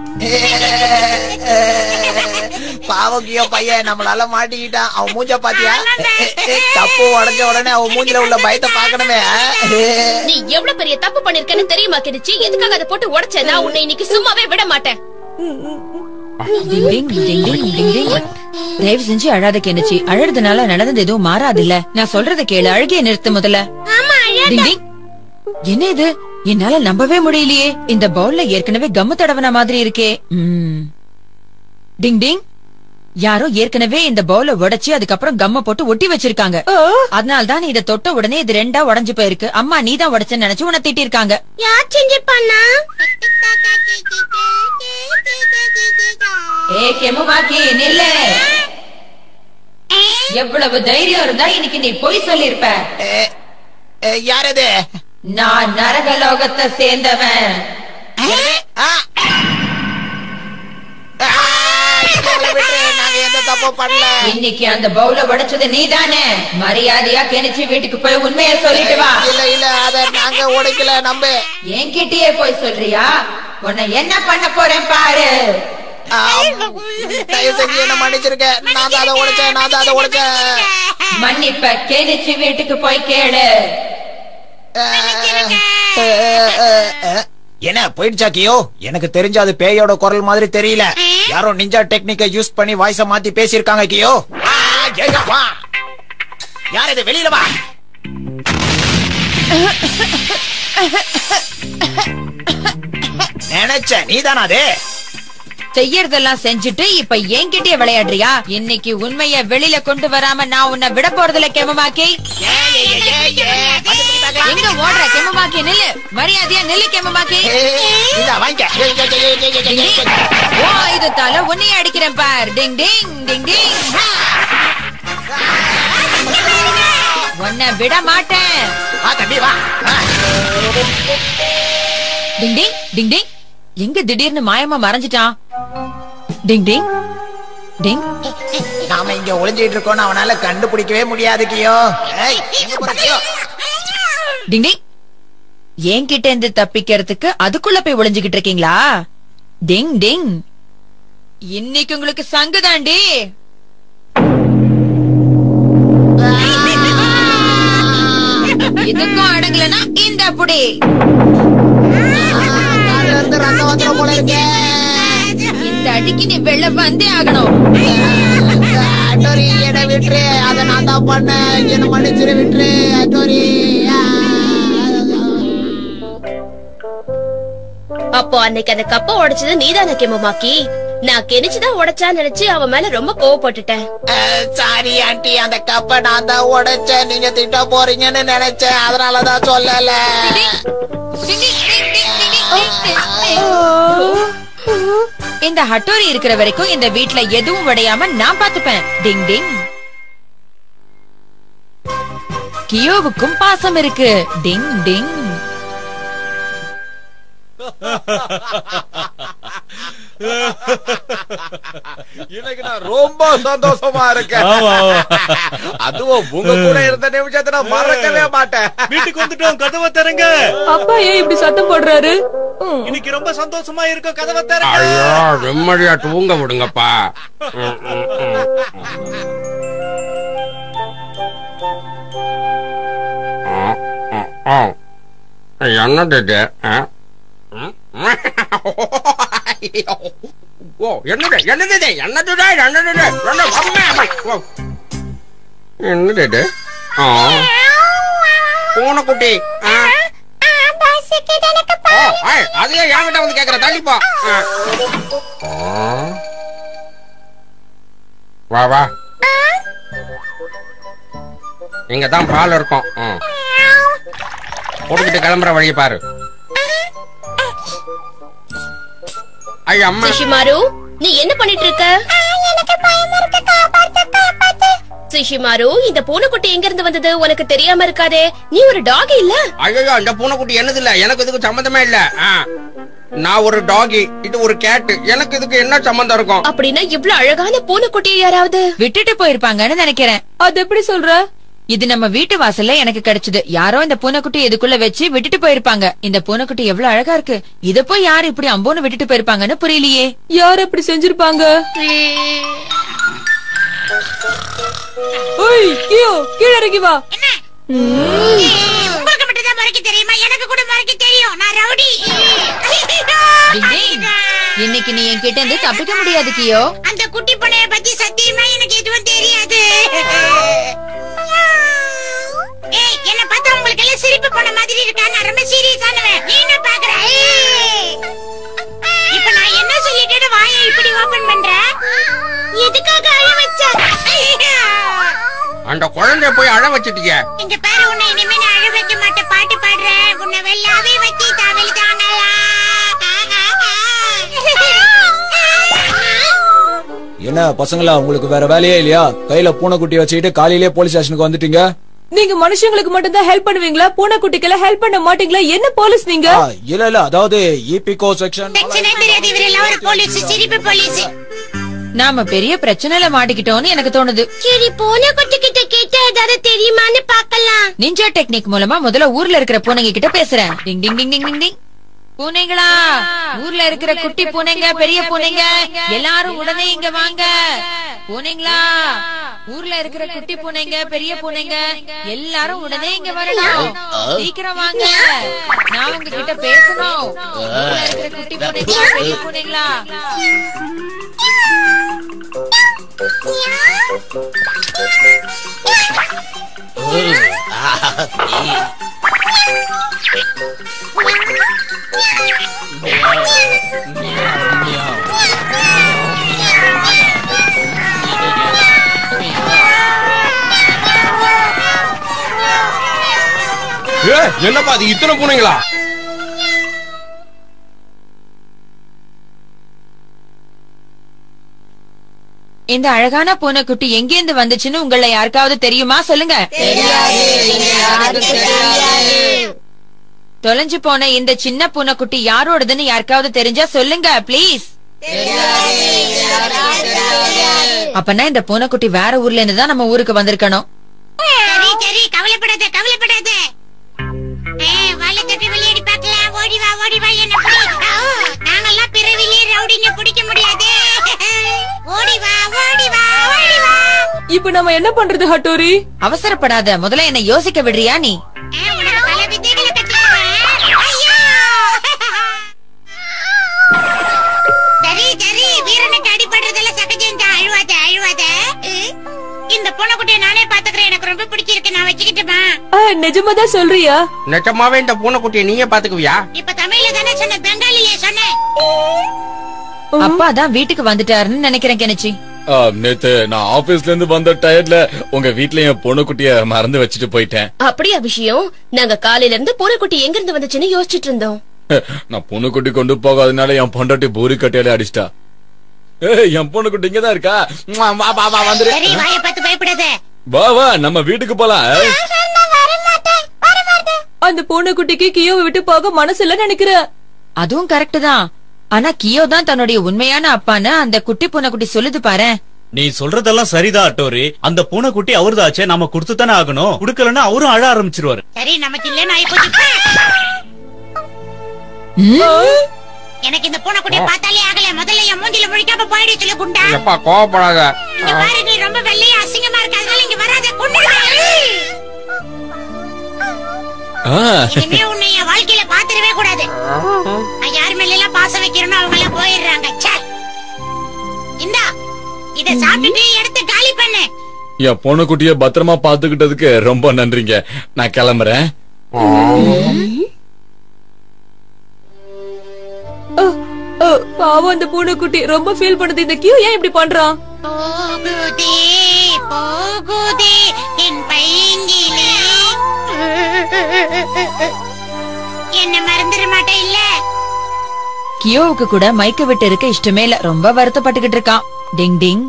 பாவக்கியோ பையன் நம்மளால மாட்டிக்கிட்டான் அவன் மூஞ்ச பாத்தியா கப்பு உடைஞ்ச உடனே அவன் மூஞ்சில உள்ள பயத்தை பாக்கணுமே நீ எவ்வளவு பெரிய தப்பு பண்ணிருக்கன்னு தெரியுமா கெனிச்சி எதுக்காக அதை போட்டு உடைச்ச நான் உன்னை இன்னைக்கு சும்மாவே விட மாட்டேன் டிங் டிங் டிங் டிங் டிங் டிங் தயவு செஞ்சு அழாத கெனிச்சி அழறதுனால நடந்தது எதுவும் மாறாதுல்ல நான் சொல்றத கேளு அழுகைய நிறுத்து முதல்ல டிங் டிங் என்ன இது என்னால நம்பவே முடியலையே இந்த பவுல்ல ஏற்கனவே கம்மு தடவன மாதிரி இருக்கே ம். டிங் டிங் யாரோ ஏற்கனவே இந்த பவுல உடைச்சு அதுக்கப்புறம் கம்ம போட்டு ஒட்டி வச்சிருக்காங்க அதனால தான் இத தொட்ட உடனே இது ரெண்டா உடைஞ்சு போயிருக்கு அம்மா நீ தான் உடைச்சன்னு நினைச்சு உன்னை திட்டிருக்காங்க யார் செஞ்சிருப்பானா ஏ கெமுமாக்கி நில்லு எவ்வளவு தைரியம் இருந்தா இன்னைக்கு நீ பொய் சொல்லிருப்ப யார் அது நான் நரகலோகத்தை சேர்ந்தவன் என்னது? ஆ. ஆ, எங்களை விட்டுரு, நாங்க எந்த தப்பும் பண்ணல இன்னைக்கு அந்த பவுல உடைச்சது நீதானே மரியாதையா கெனிச்சு வீட்டுக்கு போய் உண்மைய சொல்லிட்டு வா இல்ல இல்ல அத நாங்க உடைக்கல நம்ப என்கிட்டயே போய் சொல்றியா உன்னை என்ன பண்ண போறேன் பாரு ஆ, தயவு செஞ்சு என்ன மன்னிச்சிருக்க நான் தான் அதை உடைச்சேன் நான் தான் அதை உடைச்சேன் மன்னிப்ப கெனிச்சு வீட்டுக்கு போய் கேளு என்ன போயிடுச்சா கியோ எனக்கு தெரிஞ்ச அது பேயோட குரல் மாதிரி தெரியல யாரோ நிஞ்சா டெக்னிக்கை யூஸ் பண்ணி வாய்ஸ மாத்தி பேசியிருக்காங்க கியோ ஆ, ஏய், வா யார் இது வெளியில வா நினைச்ச நீதானா அது செய்யறதெல்லாம் செஞ்சுட்டு இப்ப என்கிட்டயே விளையாடுறியா இன்னைக்கு உண்மைய வெளியில கொண்டு வராம நான் உன்னை விட போறதில்ல கெமமாக்கி ஏய், ஏய், ஏய், ஏய், ஏய், வந்துட்டாங்க. எங்க ஓடுற கெமமாக்கி நில்லு மரியாதையா நில்லு கெமமாக்கி ஏய், இந்தா வாங்கிக்க ஏய், ஏய், ஏய், ஏய், ஏய், ஏய், ஏய். ஓ இது தல உன்னைய அடிக்கிறேன் பார் டிங் டிங் டிங் டிங் ஹா. உன்னை விட மாட்டேன் வா தம்பி வா ஆ. டிங் டிங் டிங் டிங் எங்க திடீர்னு மாயமா மறைஞ்சிட்டான் டிங் டிங் டிங் நாம இங்க ஒளிஞ்சிட்டு இருக்கோம்னு அவனால கண்டுபிடிக்கவே முடியாது கியோ ஏய், எங்க போற கியோ டிங் டிங் என்கிட்ட இருந்து தப்பிக்கிறதுக்கு அதுக்குள்ள போய் ஒளிஞ்சுகிட்டு இருக்கீங்களா டிங் டிங் இன்னைக்கு உங்களுக்கு சங்குதாண்டி இதுக்கும் அடங்கலனா இந்த புடி கால்ல இருந்து ரத்தம் வந்துரும் போல இருக்கே இந்த அடிக்கு நீ வெளில வந்தே ஆகணும் அட்டோரி என்ன விட்டுரு அத நான் தான் பண்ணேன் என்ன மன்னிச்சிரு விட்டுரு அட்டோரி அப்போ அன்னைக்கு அந்த கப்பை உடைச்சது நீதானே கெமமாக்கி நான் கெனிச்சுதான் உடைச்சான்னு நினைச்சு அவன் மேல ரொம்ப கோவப்பட்டுட்டேன் சாரி ஆண்டி அந்த கப்பை நான் தான் உடைச்சேன் நீங்க திட்ட போறீங்கன்னு நினைச்சேன் அதனாலதான் சொல்லல டிங் ding ding ding ding ding ding டிங். இந்த ஹட்டோரி இருக்கிற வரைக்கும் இந்த வீட்ல எதுவும் உடையாம நான் பாத்துப்பேன் டிங் டிங் கியோவுக்கும் பாசம் இருக்கு டிங் டிங் இன்னைக்கு நான் ரொம்ப சந்தோஷமா இருக்கேன் ஆமா, ஆமா. அதுவும் உங்க கூட இருந்த நிமிஷத்தை நான் மறக்கவே மாட்டேன் வீட்டுக்கு வந்துட்டோம் கதவை திறங்க அப்பா ஏன் இப்படி சத்தம் போடுறாரு ம். இன்னைக்கு ரொம்ப சந்தோஷமா இருக்கும் கதவை திறங்க ஐயோ நிம்மதியா தூங்க விடுங்கப்பா ம், ம், ம். ஆ, ஆ, ஆ. என்னது இது ஆ? ம்? ஓ என்னது என்னது இது என்னது இது? என்னது இது? என்ன- அம்மா, அம்மா. ஓ. என்னது இது ஆ பூனைக்குட்டி ஆ ஓ, ஐய், அதையே என்கிட்ட வந்து கேக்குற தள்ளிப்போ ஆ. ஆ. வா வா இங்க தான் பால் இருக்கும் ம். கொடுத்துட்டு கிளம்புற வழியை பாரு ஐயா அம்மா சிஷிமாரு நீ என்ன பண்ணிட்டு இருக்க சிஷிமாரு இந்த பூனைக்குட்டி எங்க இருந்து வந்தது உனக்கு தெரியாம இருக்காதே நீ ஒரு டாக் இல்ல ஐயோ இந்த பூனைக்குட்டி என்னது இல்ல எனக்கு இதுக்கு சம்மந்தமே இல்ல ஆ. நான் ஒரு டாகி இது ஒரு கேட்டு எனக்கு இதுக்கு என்ன சம்மந்தம் இருக்கும் அப்படின்னா இவ்ளோ அழகான பூனைக்குட்டியை யாராவது விட்டுட்டு போயிருப்பாங்கன்னு நினைக்கிறேன் அது எப்படி சொல்ற இது நம்ம வீட்டு வாசல்ல எனக்கு கிடைச்சது யாரோ இந்த பூனைக்குட்டி இதுக்குள்ள வச்சு விட்டுட்டு போயிருப்பாங்க இந்த பூனைக்குட்டி எவ்வளவு அழகா இருக்கு இத போய் யாரு இப்படி அம்போன்னு விட்டுட்டு போயிருப்பாங்கன்னு புரியலையே யார் அப்படி செஞ்சிருப்பாங்க ஓய் கியோ கீழ இறங்கி வா உங்களுக்கு மட்டும் தான் மறைக்க தெரியுமா எனக்கு கூட மறைக்க தெரியும் நான் ரவுடி டிங் டிங். இன்னைக்கு நீ என்கிட்ட இருந்து தப்பிக்க முடியாது கியோ அந்த குட்டி பொண்ணைய பத்தி சத்தியமா எனக்கு எதுவும் தெரியாது ஏய் என்ன பார்த்தா உங்களுக்கு எல்லாம் சிரிப்பு போன மாதிரி இருக்கா நான் ரொம்ப சீரியஸானவன் நீ என்ன பாக்குற ஏய். இப்ப நான் என்ன சொல்லிட்டு வாயை இப்படி ஓபன் பண்ற எதுக்காக அழ வச்ச அந்த குழந்தைய போய் அழ வச்சுட்டீங்க இங்க பாரு உன்னை இனிமே நான் அழ வைக்க மாட்டேன் பாட்டு பாடுறேன் உன்னை வெள்ளாவே வச்சு தவள் என்ன பசங்களா உங்களுக்கு வேற வேலையே இல்லையா கையில பூனைக்குட்டி வச்சுக்கிட்டு காலையிலேயே போலீஸ் ஸ்டேஷனுக்கு வந்துட்டீங்க நீங்க மனுஷங்களுக்கு மட்டும் தான் ஹெல்ப் பண்ணுவீங்களா பூனைக்குட்டிக்கெல்லாம் ஹெல்ப் பண்ண மாட்டீங்களா என்ன போலீஸ் நீங்க ஆ, இல்ல இல்ல அதாவது இபிகோ செக்ஷன் செக்ஷனே தெரியாது இவரெல்லாம் ஒரு போலீஸ் சிரிப்பு போலீஸ் நாம பெரிய பிரச்சனையில மாட்டிக்கிட்டோம்னு எனக்கு தோணுது சரி பூனை குட்டி கிட்ட கேட்டு ஏதாவது தெரியுமான்னு பாக்கலாம் நிஞ்சா டெக்னிக் மூலமா முதல்ல ஊர்ல இருக்கிற பூனைங்க கிட்ட பேசுறேன் டிங் டிங் டிங் டிங் டிங் டிங் பூனைங்களா ஊர்ல இருக்கிற குட்டி பூனைங்க பெரிய பூனைங்க எல்லாரும் உடனே இங்க வாங்க பூனைங்களா ஊர்ல இருக்கிற குட்டி பூனைங்க பெரிய பூனைங்க எல்லாரும் உடனே இங்க வரணும் சீக்கிரம் வாங்க நான் உங்ககிட்ட பேசணும் ஊர்ல இருக்கிற குட்டி பூனைங்களா பெரிய பூனைங்களா ஏ, என்னப்பா அது இத்தனை பூனைங்களா இந்த அழகான பூனைக்குட்டி எங்கேருந்து வந்துச்சுன்னு உங்களை யாருக்காவது தெரியுமா சொல்லுங்க தொலைஞ்சு போன இந்த சின்ன பூனைக்குட்டி யாரோடதுன்னு யாருக்காவது தெரிஞ்சா சொல்லுங்க ப்ளீஸ் அப்பனா இந்த பூனைக்குட்டி வேற ஊர்ல இருந்து தான் நம்ம ஊருக்கு வந்திருக்கணும் சரி சரி கவலைப்படாத கவலைப்படாத ஏய், வாலை தட்டி விளையாடி பார்க்கலாம் ஓடி வா ஓடி வா என்ன பிடி ஆ, நாங்கெல்லாம் பிறவிலே ரவுடிங்க பிடிக்க முடியாது ஓடி வா ஓடி வா ஓடி வா இப்ப நம்ம என்ன பண்றது ஹட்டோரி அவசரப்படாத முதல்ல என்ன யோசிக்க விடுறியா நீ ஆ, உனக்கு பல வித்தைகளை கத்துக்குவேன் ஐயோ சரி சரி வீரனுக்கு அடிபடுறதெல்லாம் சகஜம்தான் அழுவாத அழுவாத ம். இந்த பூனைக்குட்டியை நானே பாத்துக்கிறேன் எனக்கு ரொம்ப பிடிச்சிருக்கு நான் வச்சுக்கிட்டுமா ஆ, நிஜமாதான் சொல்றியா நிஜமாவே இந்த பூனைக்குட்டியை நீயே பாத்துக்குவியா இப்ப தமிழ்ல தானே சொன்ன பெங்காலிலே சொன்னேன் அப்பா தான் வீட்டுக்கு வந்துட்டாருன்னு நினைக்கிறேன் கெனிச்சி ஆ, நேத்து நான் ஆபீஸ்ல இருந்து வந்த டயர்ட்ல உங்க வீட்ல என் பொண்ணுக்குட்டிய மறந்து வச்சுட்டு போயிட்டேன் அப்படியா விஷயம் நாங்க காலையில இருந்து பூனைக்குட்டி எங்க இருந்து வந்துச்சுன்னு யோசிச்சுட்டு இருந்தோம் நான் பொண்ணுக்குட்டி கொண்டு போகாதனால என் பொண்டாட்டி பூரி கட்டையில அடிச்சிட்டா ஏய், என் பொண்ணுக்குட்டி இங்கதான் இருக்கா ம்மா, வா வா வா வந்துரு சரி வாயை பார்த்து பயப்படாத வா வா நம்ம வீட்டுக்கு போலாம் ஏய். அந்த பூனைக்குட்டிக்கு கியோவை விட்டு போக மனசு இல்ல நினைக்கிறேன் அதுவும் கரெக்ட் தான் ஆனா கியோ தான் தன்னுடைய உண்மையான அப்பான்னு அந்த குட்டி பூனைக்குட்டி சொல்லுது பாரேன் நீ சொல்றதெல்லாம் சரிதான் அட்டோரி அந்த பூனைக்குட்டி அவருதாச்சே நாம கொடுத்து தானே ஆகணும் குடுக்கலன்னா அவரும் அழ ஆரம்பிச்சிருவாரு சரி நமக்கு இல்லன்னு ஆயிப்போச்சு எனக்கு இந்த பூனைக்குட்டியை பார்த்தாலே ஆகல முதல்ல என் மூஞ்சில முழிக்காம போயிடு சொல்லு குண்டா எப்பா கோவப்படாத இங்க பாரு நீ ரொம்ப வெள்ளையா அசிங்கமா இருக்க அதனால இங்க வராத கொண்டுடுவேன் ஆ, இனிமே உன்னை என் வாழ்க்கையில பாத்துடவே கூடாது நான் யார் மேல எல்லாம் பாசம் வைக்கிறேனோ அவங்க எல்லாம் போயிடுறாங்க ச்சே. இந்தா இத சாப்பிட்டுட்டு எடுத்து காலி பண்ணு என் பொண்ணுக்குட்டிய பத்திரமா பாத்துக்கிட்டதுக்கு ரொம்ப நன்றிங்க நான் கிளம்புறேன் ஓ, பாவம் அந்த பூனைக்குட்டி ரொம்ப ஃபீல் பண்ணுது இந்த கியூ ஏன் இப்படி பண்றான் போகுதே போகுதே என் பையங்கிலே என்ன மறந்துட மாட்டேன் இல்ல கியோவுக்கு கூட மைக்க விட்டு இருக்க இஷ்டமே இல்ல ரொம்ப வருத்தப்பட்டுகிட்டு இருக்கான் டிங் டிங்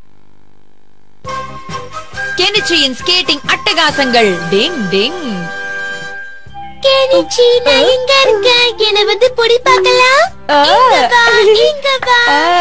கெனிச்சியின் ஸ்கேட்டிங் அட்டகாசங்கள் டிங் டிங் கேனிச்சி நான் எங்க இருக்கேன் என்ன வந்து பொடி பார்க்கலாம் இங்க வா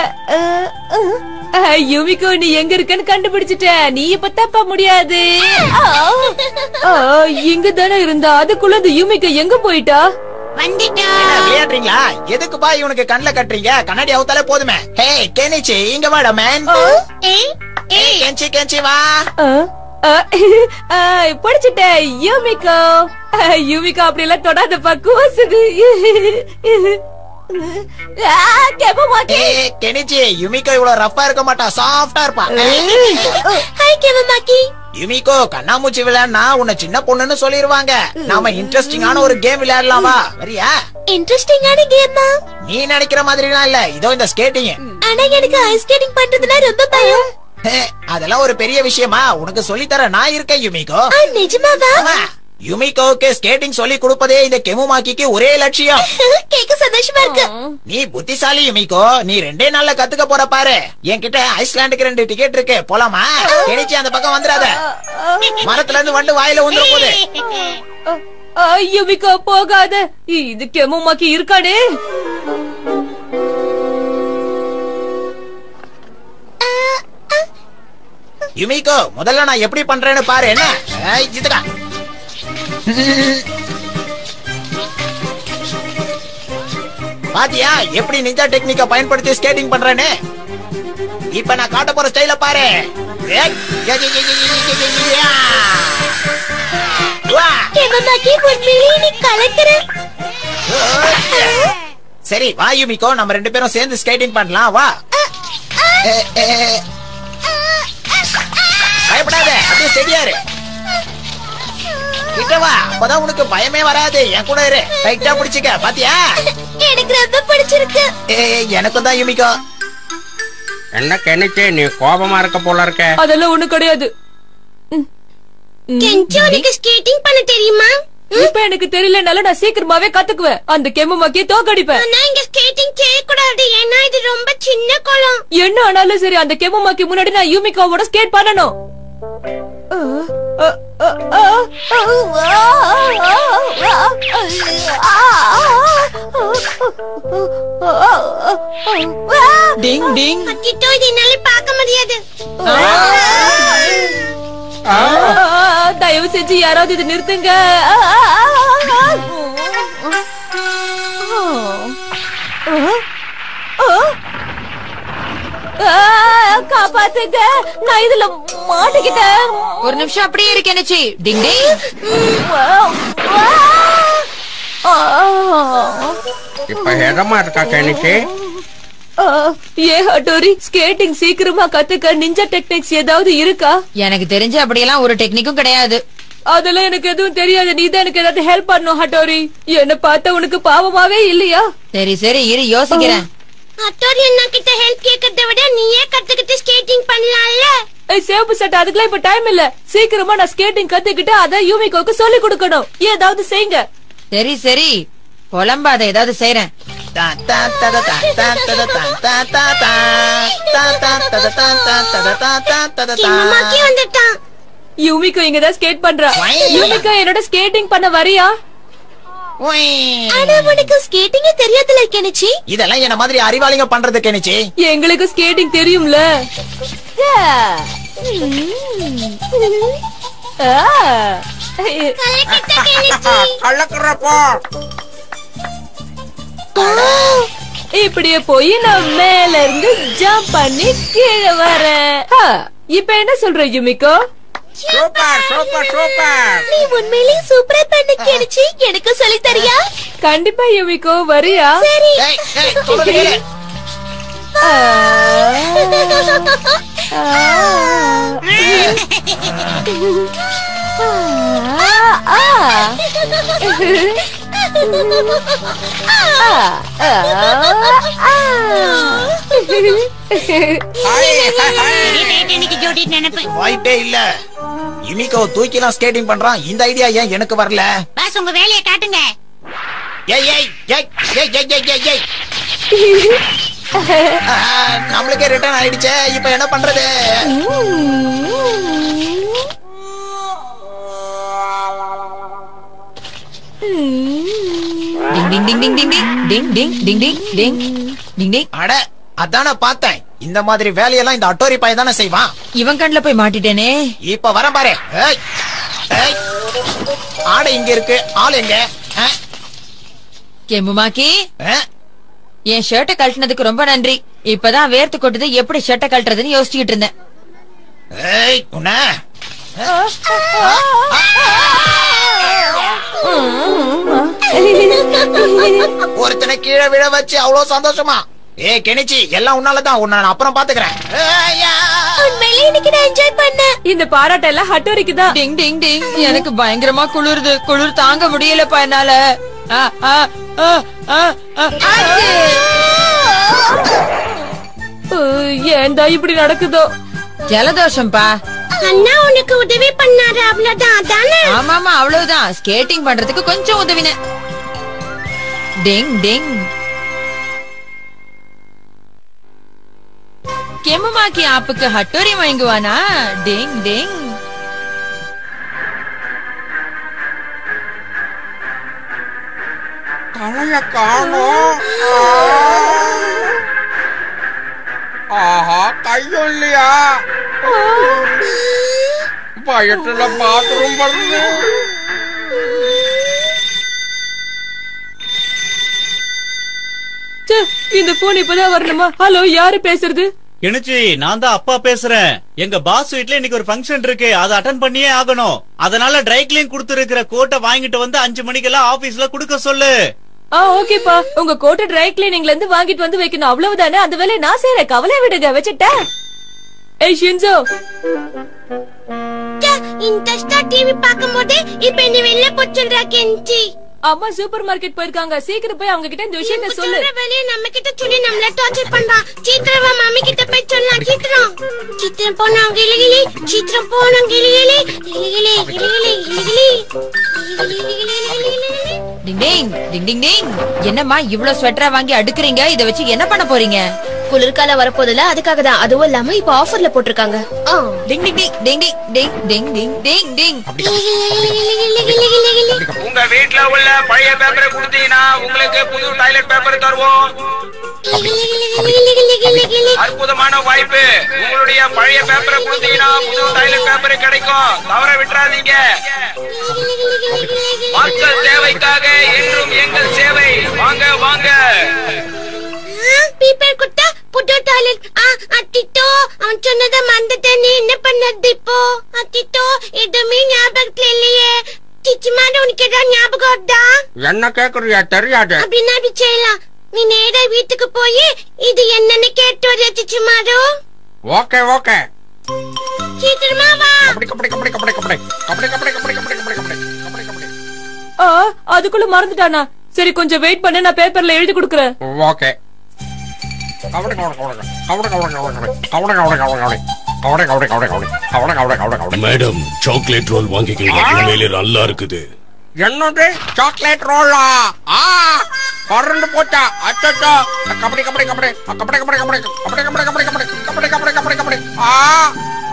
யுமிகோ நீ எங்க இருக்கன்னு கண்டுபிடிச்சிட்ட நீ இப்ப தப்ப முடியாது ஆ, இங்க தானே இருந்தா அதுக்குள்ள அந்த யுமிகோ எங்க போயிட்டா வந்துட்டா என்ன விளையாடுறீங்களா எதுக்கு பா இவனுக்கு கண்ணுல கட்டுறீங்க கண்ணாடி அவுத்தாலே போதுமே ஹே கெனிச்சி இங்க வாடா மேன் ஏய் ஏய் கெஞ்சி கெஞ்சி வா ஆ, ஆ, ஆ, படிச்சுட்டேன் யுமிகோ ஆ, யுமிகோ அப்படி எல்லாம் தொடாதப்பா கூசுது ஆ, கெபமாக்கி. ஏய் கெனிச்சி யுமிகோ இவ்வளவு ரஃபா இருக்க மாட்டா சாஃப்டா இருப்பா ஹாய் கேமமாக்கி யுமிகோ கண்ணாமூச்சி விளையாடுனா உன்னை சின்ன பொண்ணுன்னு சொல்லிருவாங்க நாம இன்ட்ரெஸ்டிங்கான ஒரு கேம் விளையாடலாமா வரியா இன்ட்ரெஸ்டிங்கான கேமா நீ நினைக்கிற மாதிரிலாம் இல்ல இதோ இந்த ஸ்கேட்டிங் ஆனா எனக்கு ஐஸ் ஸ்கேட்டிங் பண்றதுனா ரொம்ப பயம் அதெல்லாம் ஒரு பெரிய விஷயமா உனக்கு சொல்லி தர நான் இருக்கேன் யுமிகோ ஆ, நிஜமாவா ஆமா. யுமிகோவுக்கு ஸ்கேட்டிங் சொல்லி கொடுப்பதே இந்த கெமுமாக்கிக்கு ஒரே லட்சியம் கேட்க சந்தோஷமா இருக்கு நீ புத்திசாலி யுமிகோ நீ ரெண்டே நாள்ல கத்துக்க போற பாரு என்கிட்ட ஐஸ்லாண்டுக்கு ரெண்டு டிக்கெட் இருக்கு போலாமா கெனிச்சி அந்த பக்கம் வந்துடாத மரத்துல இருந்து வண்டு வாயில வந்துட போகுது ஆ, யுமிகோ போகாத இது கெமமாக்கி இருக்கானே யுமிகோ முதல்ல நான் எப்படி பண்றேன்னு பாரு என்ன ஏய், இதுக்கா. பாத்தியா எப்படி நிஞ்சா டெக்னிக்க பயன்படுத்தி ஸ்கேட்டிங் பண்றேன்னு இப்ப நான் காட்ட போற ஸ்டைல பாரு ஏய், ஏய், ஏய், ஏய், ஏய், ஏய், ஏய், ஏய், யா. வா. கேமமாக்கி உண்மையிலேயே நீ கலக்கிற சரி வா யுமிகோ நம்ம ரெண்டு பேரும் சேர்ந்து ஸ்கேட்டிங் பண்ணலாம் வா ஏ, ஏ, ஏ. பயப்படாத அப்படியே ஸ்டெடியாரு கிட்ட வா அப்பதான் உனக்கு பயமே வராது என் கூட இரு டைட்டா பிடிச்சுக்க பாத்தியா எனக்கு ரொம்ப பிடிச்சிருக்கு ஏ எனக்கும் தான் யுமிகோ என்ன கெனிச்சு நீ கோபமா இருக்க போல இருக்க அதெல்லாம் ஒண்ணு கிடையாது கெஞ்சி உனக்கு ஸ்கேட்டிங் பண்ண தெரியுமா இப்ப எனக்கு தெரியலனால நான் சீக்கிரமாவே கத்துக்குவேன் அந்த கெமமாக்கிய தோக்கடிப்பேன் ஆனா இங்க ஸ்கேட்டிங் செய்ய கூடாது ஏன்னா இது ரொம்ப சின்ன குளம் என்ன ஆனாலும் சரி அந்த கெமமாக்கி முன்னாடி நான் யூமிகாவோட ஸ்கேட் பண்ணணும் டிங் டிங் அத்திட்டோ இது என்னால பார்க்க முடியாது ஆ, தயவு செஞ்சு யாராவது இது நிறுத்துங்க ஆ, காப்பாத்துங்க நான் இதுல மாட்டிக்கிட்டேன் ஒரு நிமிஷம் அப்படியே இருக்கு என்னச்சி டிங் டிங் ஆ, இப்ப ஹெதமா இருக்கா கெனிச்சு ஆ, ஏ ஹட்டோரி ஸ்கேட்டிங் சீக்கிரமா கத்துக்க நிஞ்சா டெக்னிக்ஸ் ஏதாவது இருக்கா எனக்கு தெரிஞ்சு அப்படியெல்லாம் ஒரு டெக்னிக்கும் கிடையாது அதெல்லாம் எனக்கு எதுவும் தெரியாது நீ தான் எனக்கு ஏதாவது ஹெல்ப் பண்ணும் ஹட்டோரி என்ன பார்த்தா உனக்கு பாவமாவே இல்லையா சரி சரி இரு யோசிக்கிறேன் அத்தோரி அண்ணா கிட்ட ஹெல்ப் கேட்கறத விட நீயே கத்துக்கிட்டு ஸ்கேட்டிங் பண்ணலாம்ல ஏய் சேப்பு சட்டை அதுக்கெல்லாம் இப்ப டைம் இல்ல சீக்கிரமா நான் ஸ்கேட்டிங் கத்துக்கிட்டு அத யூமிகோக்கு சொல்லி கொடுக்கணும் ஏதாவது செய்யுங்க சரி சரி புலம்பாத ஏதாவது செய்றேன் தா, தா, தத, தா, தா, தத, தா, தா, தா, தா. தா, தா, தத, தா, தா, தத, தா, தா, தத, தா. கிண்ணமாக்கி வந்துட்டான் யூமிகோ இங்க தான் ஸ்கேட் பண்றா வை. யூமிகோ என்னோட ஸ்கேட்டிங் பண்ண வரியா உய். ஆனா உனக்கு ஸ்கேட்டிங்கே தெரியாதுல கெனிச்சி இதெல்லாம் என்ன மாதிரி அறிவாளிங்க பண்றது கெனிச்சி எங்களுக்கு ஸ்கேட்டிங் தெரியும்ல ஆ. கலக்குறப்போ இப்படியே போய் நான் மேல இருந்து ஜம்ப் பண்ணி கீழே வரேன் ஆ, இப்ப என்ன சொல்ற யுமிகோ சூப்பர் சூப்பர் சூப்பர் நீ உண்மையிலேயே சூப்பரா பண்ண கெனிச்சி எனக்கு சொல்லி தரியா கண்டிப்பா யுமிகோ வரியா சரி ஏய், ஏய், சொல்றது கேளு. ஆ. ஆ. ஆ. இன்னைக்கு ஜோடி நினைப்பு வாய்ப்பே இல்ல இமிக்கோ தூக்கிலாம் ஸ்கேட்டிங் பண்றான் இந்த ஐடியா ஏன் எனக்கு வரல பாஸ் உங்க வேலையை காட்டுங்க ஏய் ஏய் ஏய் ஏய் ஏய் ஏய் ஏய் ஏய் ஆ, நம்மளுக்கே ரிட்டர்ன் ஆயிடுச்சே இப்ப என்ன பண்றது டிங் ding ding ding ding ding ding ding ding ding ding டிங் அட அதானே பார்த்தேன் இந்த மாதிரி வேலையெல்லாம் இந்த அட்டோரி பையன் தானே செய்வான் இவன் கண்ணுல போய் மாட்டிட்டேனே இப்ப வரேன் பாரு ஏய் ஏய் ஆடை இங்க இருக்கு ஆள் எங்க ஆ? கெம்புமாக்கி ஆ? என் ஷர்ட்டை கழட்டினதுக்கு ரொம்ப நன்றி இப்பதான் வேர்த்து கொட்டுது எப்படி ஷர்ட்டை கழட்டுறதுன்னு யோசிச்சுக்கிட்டு இருந்தேன் ஏய் உன்ன ஒருத்தனை கீழே விழ வச்சு அவ்வளவு சந்தோஷமா ஏய் கெனிச்சி எல்லாம் உன்னாலதான் உன்னை நான் அப்புறம் பாத்துக்கிறேன் ஏய்யா. உண்மையிலேயே இன்னைக்கு நான் என்ஜாய் பண்ணேன் இந்த பாராட்டெல்லாம் ஹட்டோரிக்கு தான் டிங் டிங் டிங் எனக்கு பயங்கரமா குளிருது குளிர் தாங்க முடியலப்பா என்னால ஆ, ஆ, ஆ, ஆ, ஆ. ஏன்டா இப்படி நடக்குதோ ஜலதோஷம்பா அண்ணா உனக்கு உதவி பண்ணாரு அவ்வளவுதான் அதானே ஆமாமா அவ்வளவுதான் ஸ்கேட்டிங் பண்றதுக்கு கொஞ்சம் உதவினேன் டிங் டிங் கெம்முமாக்கி ஆப்புக்கு ஹட்டோரி வாங்குவானா டிங் டிங் தலைய காணோம் ஆஹா கையும் இல்லையா பயத்துல பாத்ரூம் வருது ச்சே, இந்த போன் இப்பதான் வரணுமா ஹலோ யாரு பேசுறது கெனிச்சி நான் தான் அப்பா பேசுறேன் எங்க பாஸ் வீட்ல இன்னைக்கு ஒரு ஃபங்க்ஷன் இருக்கு அதை அட்டன் பண்ணியே ஆகணும் அதனால ட்ரை கிளீன் கொடுத்திருக்கிற கோட்டை வாங்கிட்டு வந்து அஞ்சு மணிக்கெல்லாம் ஆபீஸ்ல குடுக்க சொல்லு ஆ ஓகேப்பா உங்க கோட்டை ட்ரை கிளீனிங்ல இருந்து வாங்கிட்டு வந்து வைக்கணும் அவ்வளவுதானே அந்த வேலையை நான் செய்யறேன் கவலை விடுங்க வச்சுட்டேன் ஏய் ஷின்சோ இந்த ஸ்டார் டிவி பாக்கும்போது இப்ப என்ன வெளில போச்சுடுறா கெஞ்சி அம்மா சூப்பர் மார்க்கெட் போயிருக்காங்க சீக்கிரம் போய் அவங்க கிட்ட இந்த விஷயத்த சொல்லு சொல்ற வேலையை நம்ம கிட்ட சொல்லி நம்மள டார்ச்சர் பண்றான் சீக்கிரமா மம்மி கிட்ட போய் சொல்லலாம் சீக்கிரம் சீக்கிரம் போனோம் கிளிகிளி சீக்கிரம் போனோம் கிளிகிளி கிளிகிளி கிளிகிளி கிளிகிளி டிங் டிங் டிங் டிங் டிங் என்னம்மா இவ்ளோ ஸ்வெட்டரா வாங்கி அடுக்குறீங்க இத வச்சு என்ன பண்ண போறீங்க குளிர்காலம் வரப்போதுல அதுக்காக தான் அதுவும் இல்லாம இப்ப ஆஃபர்ல போட்டிருக்காங்க ஆ. டிங் ding ding ding ding ding ding ding டிங் உங்க வீட்ல உள்ள பழைய பேப்பரை கொடுத்தீங்கன்னா உங்களுக்கு புது டாய்லெட் பேப்பர் தருவோம் அற்புதமான வாய்ப்பு உங்களுடைய பழைய பேப்பரை கொடுத்தீங்கன்னா புது டாய்லெட் பேப்பர் கிடைக்கும் தவற விட்டுறாதீங்க மக்கள் தேவைக்காக என்றும் எங்கள் சேவை வாங்க வாங்க பீப்பர் குட்டா புது டாய்லெட் ஆ அத்திட்டோ அவன் சொன்னதை மறந்துட்டேன் நீ என்ன பண்ணது இப்போ அத்திட்டோ எதுவுமே ஞாபகத்துல இல்லையே சிச்சுமாட உனக்கு ஏதாவது ஞாபகம் வருதா என்ன கேக்குறியா தெரியாது அப்படின்னா அப்படி செய்யலாம் நீ நேரா வீட்டுக்கு போய் இது என்னன்னு கேட்டு வர சிச்சுமாடு ஓகே ஓகே சீக்கிரமா வா கபடி கபடி கபடி கபடி கபடி கபடி கபடி கபடி கபடி கபடி கபடி கபடி கபடி ஆ அதுக்குள்ள மறந்துட்டானா சரி கொஞ்சம் வெயிட் பண்ணு நான் பேப்பர்ல எழுதி கொடுக்கறேன் okay kabaddi kabaddi kabaddi kabaddi kabaddi kabaddi kabaddi kabaddi kabaddi kabaddi kabaddi kabaddi kabaddi kabaddi kabaddi kabaddi kabaddi madam chocolate roll வாங்கிக்கோங்க உண்மையிலே நல்லா இருக்குது என்னது சாக்லேட் ரோலா ஆ கரண்ட் போச்சா அச்சோ கபடி கபடி கபடி கபடி கபடி கபடி கபடி கபடி கபடி கபடி கபடி கபடி கபடி கபடி கபடி ஆ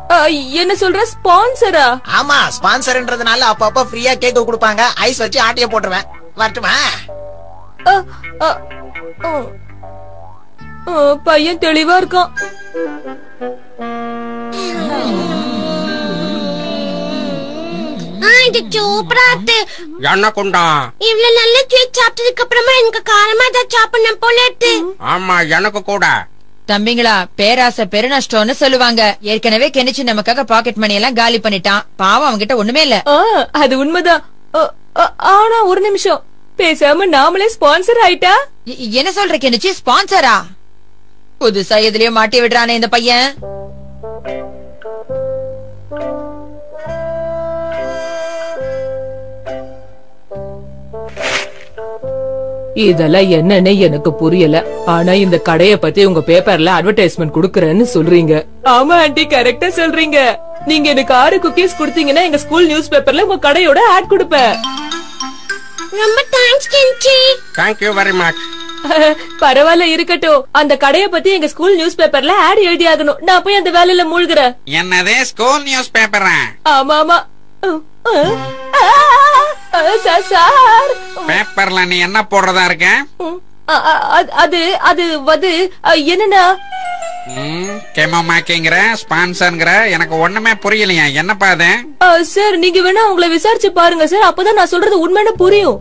ஆ, என்ன சொல்ற ஸ்பான்சரா ஆமா ஸ்பான்சர்ன்றதுனால அப்பப்ப ஃப்ரீயா கேக் கொடுப்பாங்க ஐஸ் வச்சு ஆட்டிய போட்டுருவேன் வரட்டுமா ஆ, ஆ, ஆ. ஆ, பையன் தெளிவா இருக்கான் ஆ, இது சூப்பரா இருக்கு என்ன குண்டா இவ்வளவு நல்ல ஸ்வீட் சாப்பிட்டதுக்கு அப்புறமா எனக்கு காரமா தான் சாப்பிடணும் போல இருக்கு ஆமா எனக்கு கூட தம்பிங்களா பேராசை பெருநஷ்டம்னு சொல்லுவாங்க ஏற்கனவே கெனிச்சு நமக்காக பாக்கெட் மணி எல்லாம் காலி பண்ணிட்டான் பாவம் அவன்கிட்ட ஒண்ணுமே இல்ல ஆ, அது உண்மைதான் ஆ, ஆ, ஆனா ஒரு நிமிஷம் பேசாம நாமளே ஸ்பான்சர் ஆயிட்டா இ- என்ன சொல்ற கெனிச்சு ஸ்பான்சரா புதுசா எதுலயோ மாட்டி விடுறானே இந்த பையன் இதெல்லாம் என்னன்னு எனக்கு புரியல ஆனா இந்த கடைய பத்தி உங்க பேப்பர்ல அட்வர்டைஸ்மெண்ட் குடுக்கறேன்னு சொல்றீங்க ஆமா ஆண்டி கரெக்டா சொல்றீங்க நீங்க எனக்கு ஆறு குக்கீஸ் கொடுத்தீங்கன்னா எங்க ஸ்கூல் நியூஸ் பேப்பர்ல உங்க கடையோட ஆட் கொடுப்பேன் ரொம்ப தேங்க்ஸ் கெஞ்சி தேங்க்யூ வெரி மச் பரவாயில்ல இருக்கட்டும் அந்த கடைய பத்தி எங்க ஸ்கூல் நியூஸ் பேப்பர்ல ஆட் எழுதி ஆகணும் நான் போய் அந்த வேலையில மூழ்கிறேன் என்னது ஸ்கூல் நியூஸ் பேப்பரா ஆமா ஆமா அஹ், அஹ், அஹ், சார், சார் பேப்பர்ல நீ என்ன போடுறதா இருக்க அ- அ- அது- அது அது வந்து அஹ், என்னன்னா ம், கெமோ மேக்கிங்கிற ஸ்பான்சர்ங்கிற எனக்கு ஒண்ணுமே புரியலையா என்னப்பா அது அஹ், சார் நீங்க வேணா உங்களை விசாரிச்சு பாருங்க சார் அப்பதான் நான் சொல்றது உண்மைன்னு புரியும்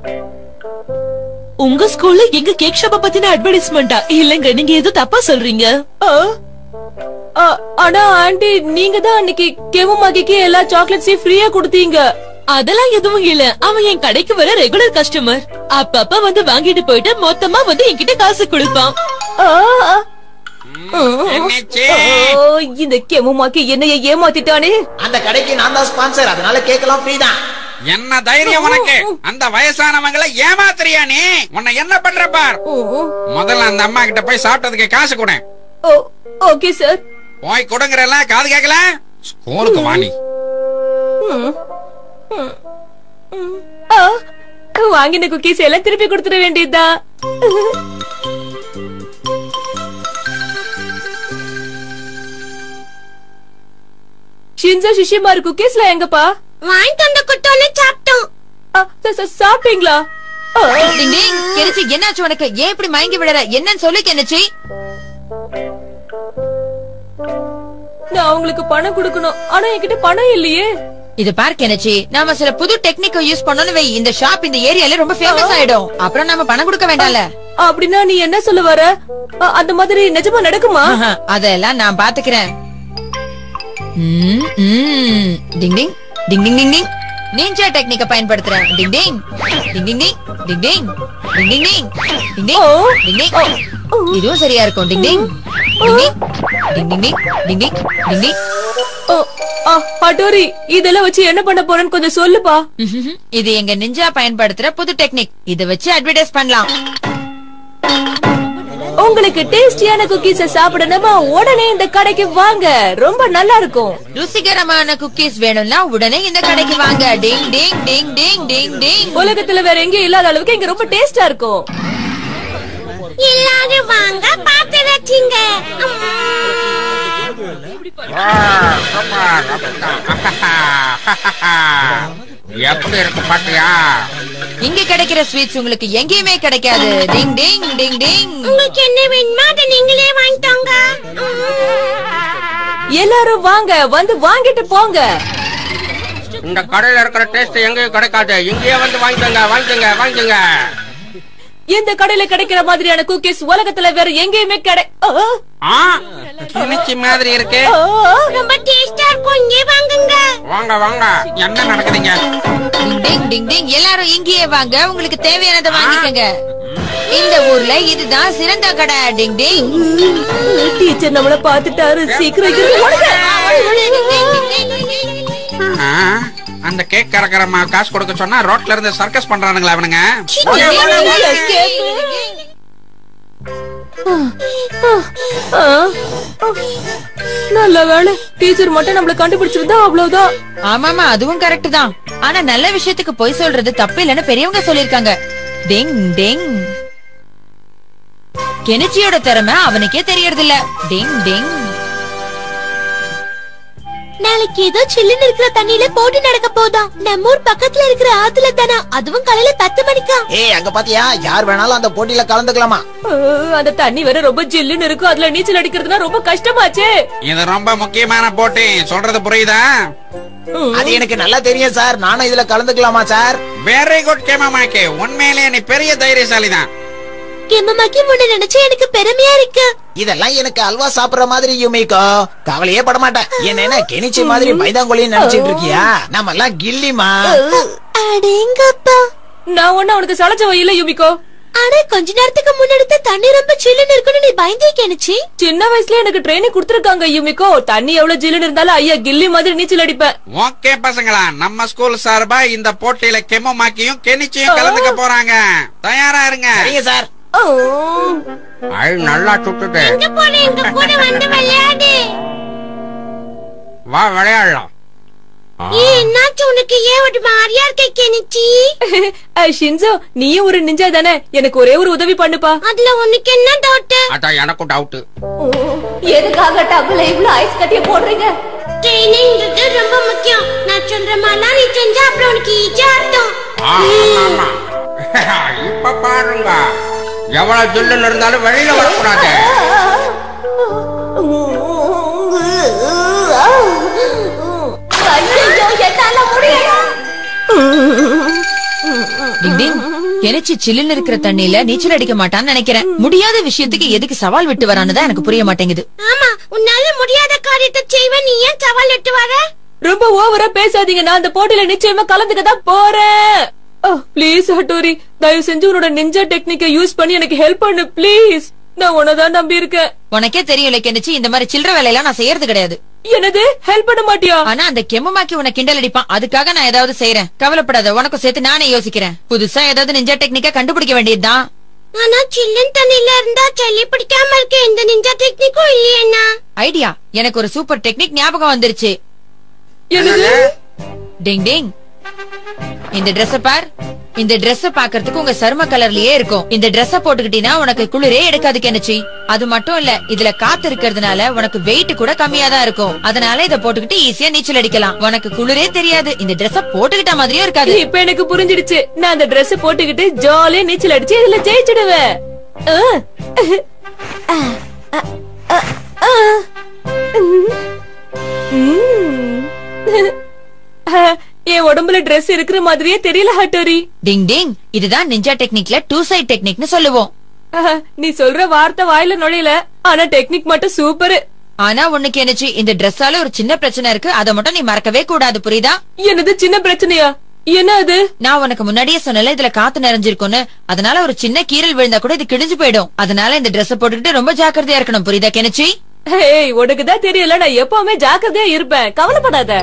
உங்க ஸ்கூல்ல எங்க கேக் ஷாப்ப பத்தின அட்வர்டைஸ்மெண்டா இல்லங்க நீங்க ஏதோ தப்பா சொல்றீங்க அஹ், அஹ், ஆனா ஆண்டி நீங்க தான் அன்னைக்கு கெமமாக்கிக்கு எல்லா சாக்லேட்ஸையும் ஃப்ரீயா கொடுத்தீங்க அதெல்லாம் எதுவும் இல்ல அவன் என் கடைக்கு வர ரெகுலர் கஸ்டமர் அப்பப்ப வந்து வாங்கிட்டு போயிட்டு மொத்தமா வந்து என்கிட்ட காசு கொடுப்பான் அஹ், என்னச்சு ஓ, இந்த கெமுமாக்கி என்னைய ஏமாத்திட்டானே அந்த கடைக்கு நான் தான் ஸ்பான்சர் அதனால கேக் எல்லாம் ஃப்ரீ தான் என்ன தைரியம் உனக்கு அந்த வயசானவங்களை ஏமாத்துறியா நீ உன்னை என்ன பண்ற பார் முதல்ல அந்த அம்மா கிட்ட போய் சாப்பிட்டதுக்கு காசு கொடு ஓ, ஓகே சார் போய் கொடுங்கறல காது கேட்கல ஸ்கூலுக்கு வாணி ம். ம். ம். ஆ, வாங்கின குக்கீஸ் எல்லாம் திருப்பி கொடுத்துட வேண்டியதுதான் ஷின்சா சிஷிமாரு குக்கீஸ்ல எங்கப்பா வாங்கிட்டு வந்த குட்டோன்னு சாப்பிட்டோம் ஆ, சா- சா- சாப்பிட்டீங்களா ஆ, டிங் டிங். கெனிச்சி என்னாச்சு உனக்கு ஏன் இப்படி மயங்கி விடுற என்னன்னு சொல்லு கெனிச்சி நான் உங்களுக்கு பணம் கொடுக்கணும் ஆனா என்கிட்ட பணம் இல்லையே இது பார் கெனிச்சி நாம சில புது டெக்னிக்க யூஸ் பண்ணோம்னு வை இந்த ஷாப் இந்த ஏரியால ரொம்ப ஃபேமஸ் ஆயிடும் அப்புறம் நாம பணம் கொடுக்க வேண்டாம்ல அப்படின்னா நீ என்ன சொல்ல வர ஆ, அந்த மாதிரி நிஜமா நடக்குமா ஆஹா, அதெல்லாம் நான் பாத்துக்கிறேன் ம், ம். டிங் டிங் டிங் டிங் டிங் டிங் நீஞ்சா டெக்னிக்க பயன்படுத்துறேன் டிங் ding ding ding ding ding ding ding ding ding ding டிங் ஓ. டிங் டிங் இதுவும் சரியா இருக்கும் டிங் ding ding ding ding ding ding ding ding ding டிங் ஓ, ஆ, பட்டோரி இதெல்லாம் வச்சு என்ன பண்ண போறேன்னு கொஞ்சம் சொல்லுப்பா ம்ஹும். இது எங்க நிஞ்சா பயன்படுத்துற புது டெக்னிக் இத வச்சு அட்வர்டைஸ் பண்ணலாம் உங்களுக்கு டேஸ்டியான குக்கீஸ சாப்பிடணுமா உடனே இந்த கடைக்கு வாங்க ரொம்ப நல்லா இருக்கும் ருசிகரமான குக்கீஸ் வேணும்னா உடனே இந்த கடைக்கு வாங்க டிங் டிங் டிங் டிங் டிங் டிங் உலகத்துல வேற எங்கேயும் இல்லாத அளவுக்கு இங்க ரொம்ப டேஸ்டா இருக்கும் எல்லாரும் வாங்க பார்த்து வச்சிங்க எப்படி இருக்கு பாத்தியா இங்க கிடைக்கிற ஸ்வீட்ஸ் உங்களுக்கு எங்கேயுமே கிடைக்காது டிங் டிங் டிங் டிங் உங்களுக்கு என்ன வேணுமோ அதை நீங்களே வாங்கிட்டோங்க எல்லாரும் வாங்க வந்து வாங்கிட்டு போங்க இந்த கடையில இருக்கிற டேஸ்ட் எங்கேயும் கிடைக்காது இங்கேயே வந்து வாங்கிக்கோங்க வாங்கிக்கோங்க வாங்கிக்கோங்க இந்த கடையில கிடைக்கிற மாதிரியான குக்கீஸ் உலகத்துல வேற எங்கேயுமே கிடை ஆ, ஆ கிணிச்சி மாதிரி இருக்கு ஆ, ரொம்ப டேஸ்டா இருக்கும் இங்கே வாங்குங்க வாங்க வாங்க என்ன நடக்குதுங்க டிங் டிங் டிங் டிங் எல்லாரும் இங்கேயே வாங்க உங்களுக்கு தேவையானதை வாங்கிக்கோங்க இந்த ஊர்ல இதுதான் சிறந்த கடை டிங் டிங் டீச்சர் நம்மள பாத்துட்டாரு சீக்கிரம் இங்கிருந்து ஓடுங்க. ஆ, அந்த கேக் கறக்கிறமா காசு கொடுக்க சொன்னா ரோட்ல இருந்து சர்க்கஸ் பண்றானுங்களா அவனுங்க Escape. ஆ, ஆ. நல்ல வேலை டீச்சர் மட்டும் நம்மள கண்டுபிடிச்சிருந்தா அவ்வளவுதான் ஆமாமா அதுவும் கரெக்ட் தான் ஆனா நல்ல விஷயத்துக்கு பொய் சொல்றது தப்பு இல்லைன்னு பெரியவங்க சொல்லிருக்காங்க டிங் டிங் கெனிச்சியோட திறமை அவனுக்கே தெரியறது இல்ல டிங் டிங் நாளைக்கு ஏதோ சில்லுன்னு இருக்கிற தண்ணியில போட்டு நடக்க போதாம் நம்ம ஊர் பக்கத்துல இருக்கிற ஆத்துல தானா அதுவும் காலையில பத்து மணிக்கா ஏய் அங்க பாத்தியா யார் வேணாலும் அந்த போட்டியில கலந்துக்கலாமா அஹ், அந்த தண்ணி வேற ரொம்ப ஜில்லுன்னு இருக்கும் அதுல நீச்சல் அடிக்கிறதுனா ரொம்ப கஷ்டமாச்சே இது ரொம்ப முக்கியமான போட்டி சொல்றது புரியுதா அது எனக்கு நல்லா தெரியும் சார் நானும் இதுல கலந்துக்கலாமா சார் வெரி குட் கேமமாக்கே உண்மையிலேயே நீ பெரிய தைரியசாலி தான் கெம்மமாக்கி முன்ன நினைச்சு எனக்கு பெருமையா இருக்கு இதெல்லாம் எனக்கு அல்வா சாப்பிடுற மாதிரி யுமிக்கோ கவலையே பட மாட்டேன் என்ன கெனிச்சி மாதிரி மைதாங்கோலின்னு நினைச்சிட்டு இருக்கியா நம்ம எல்லாம் கில்லிமா அடேங்கப்பா நான் ஒண்ணு உனக்கு சளைச்ச இல்ல யுமிக்கோ ஆனா கொஞ்ச நேரத்துக்கு முன்னாடி தண்ணி ரொம்ப சில்லுன்னு இருக்குன்னு நீ பயந்தே கெனிச்சி சின்ன வயசுல எனக்கு ட்ரைனிங் கொடுத்திருக்காங்க யுமிக்கோ தண்ணி எவ்வளவு ஜில்லுன்னு இருந்தாலும் ஐயா கில்லி மாதிரி நீச்சல் அடிப்பேன் ஓகே பசங்களா நம்ம ஸ்கூல் சார்பா இந்த போட்டியில கெமமாக்கியும் கெனிச்சியும் கலந்துக்க போறாங்க தயாரா இருங்க சரிங்க சார் ஐ நல்லா சுட்டுட்டு எங்க போன எங்க கூட வந்து விளையாடு வா விளையாடலாம் ஏன் என்னாச்சு உனக்கு ஏன் ஒரு மாதிரியா இருக்க கெனிச்சி அஹ், ஷின்சோ நீயும் ஒரு நிஞ்சா தானே எனக்கு ஒரே ஒரு உதவி பண்ணுப்பா அதுல உனக்கு என்ன டவுட் அதான் எனக்கும் டவுட் எதுக்காக டபுள் இவ்வளவு ஐஸ் கட்டிய போடுறீங்க ட்ரைனிங்ன்றது ரொம்ப முக்கியம் நான் சொல்ற மாதிரிலாம் நீ செஞ்சா அப்புறம் உனக்கு ஈஸியா அர்த்தம் ஆ, ஆமா, ஆமா. இப்ப பாருங்க எவ்வளவு ஜில்லுன்னு இருந்தாலும் வெளியில வரக்கூடாது ஐயோ என்னால முடியல டிங் டிங் கெனிச்சி சில்லுன்னு இருக்கிற தண்ணியில நீச்சல் அடிக்க மாட்டான்னு நினைக்கிறேன் முடியாத விஷயத்துக்கு எதுக்கு சவால் விட்டு வரான்னு தான் எனக்கு புரிய மாட்டேங்குது ஆமா உன்னால முடியாத காரியத்தை செய்வ நீ ஏன் சவால் எட்டு வர ரொம்ப ஓவரா பேசாதீங்க நான் அந்த போட்டியில நிச்சயமா கலந்துக்க தான் போறேன் ப்ளீஸ் ஹட்டோரி தயவு செஞ்சு உன்னோட நிஞ்சா டெக்னிக்கை யூஸ் பண்ணி எனக்கு ஹெல்ப் பண்ணு ப்ளீஸ் நான் உன்னதான் நம்பி இருக்கேன் உனக்கே தெரியும்ல கெனிச்சி இந்த மாதிரி சில்லற வேலையெல்லாம் நான் செய்யறது கிடையாது என்னது ஹெல்ப் பண்ண மாட்டியா ஆனா அந்த கெம்மமாக்கி உனக்கு கிண்டல் அடிப்பான் அதுக்காக நான் ஏதாவது செய்யறேன் கவலைப்படாத உனக்கும் சேர்த்து நானே யோசிக்கிறேன் புதுசா ஏதாவது நிஞ்சா டெக்னிக்கா கண்டுபிடிக்க வேண்டியதுதான் ஆனா சில்லுன்னு தண்ணியில இருந்தா சளி பிடிக்காம இருக்க எந்த நிஞ்சா டெக்னிக்கும் இல்லையேண்ணா ஐடியா எனக்கு ஒரு சூப்பர் டெக்னிக் ஞாபகம் வந்துருச்சு டிங் டிங் இந்த Dress பார் இந்த Dress பாக்குறதுக்கு உங்க சரும கலர்லயே இருக்கும் இந்த Dress போட்டுக்கிட்டீங்கன்னா உனக்கு குளிரே எடுக்காது கெனச்சி அது மட்டும் இல்ல இதுல காத்து இருக்கிறதுனால உனக்கு வெயிட் கூட கம்மியா தான் இருக்கும் அதனால இத போட்டுக்கிட்டு ஈஸியா நீச்சல் அடிக்கலாம் உனக்கு குளிரே தெரியாது இந்த Dress போட்டுக்கிட்ட மாதிரியும் இருக்காது இப்ப எனக்கு புரிஞ்சிடுச்சு நான் அந்த Dress போட்டுக்கிட்டு ஜாலியா நீச்சல் அடிச்சு இதுல ஜெயிச்சிடுவேன் அஹ். அஹ். அஹ். அஹ். உம். அஹ். என் உடம்புல Dress இருக்கிற மாதிரியே தெரியல ஹட்டோரி டிங் டிங் இதுதான் நிஞ்சா டெக்னிக்ல டூ சைட் டெக்னிக்னு சொல்லுவோம் அஹ். நீ சொல்ற வார்த்தை வாயில நுழையல ஆனா டெக்னிக் மட்டும் சூப்பர் ஆனா உனக்கு என்னச்சு இந்த Dressaல ஒரு சின்ன பிரச்சனை இருக்கு அதை மட்டும் நீ மறக்கவே கூடாது புரியுதா என்னது சின்ன பிரச்சனையா என்ன அது நான் உனக்கு முன்னாடியே சொன்னல இதுல காத்து நிறைஞ்சிருக்கும்னு அதனால ஒரு சின்ன கீரல் விழுந்தா கூட இது கிழிஞ்சு போயிடும் அதனால இந்த Dress போட்டுக்கிட்டு ரொம்ப ஜாக்கிரதையா இருக்கணும் புரியுதா கெனச்சி ஏய் உனக்கு தான் தெரியல நான் எப்பவுமே ஜாக்கிரதையா இருப்பேன் கவலைப்படாத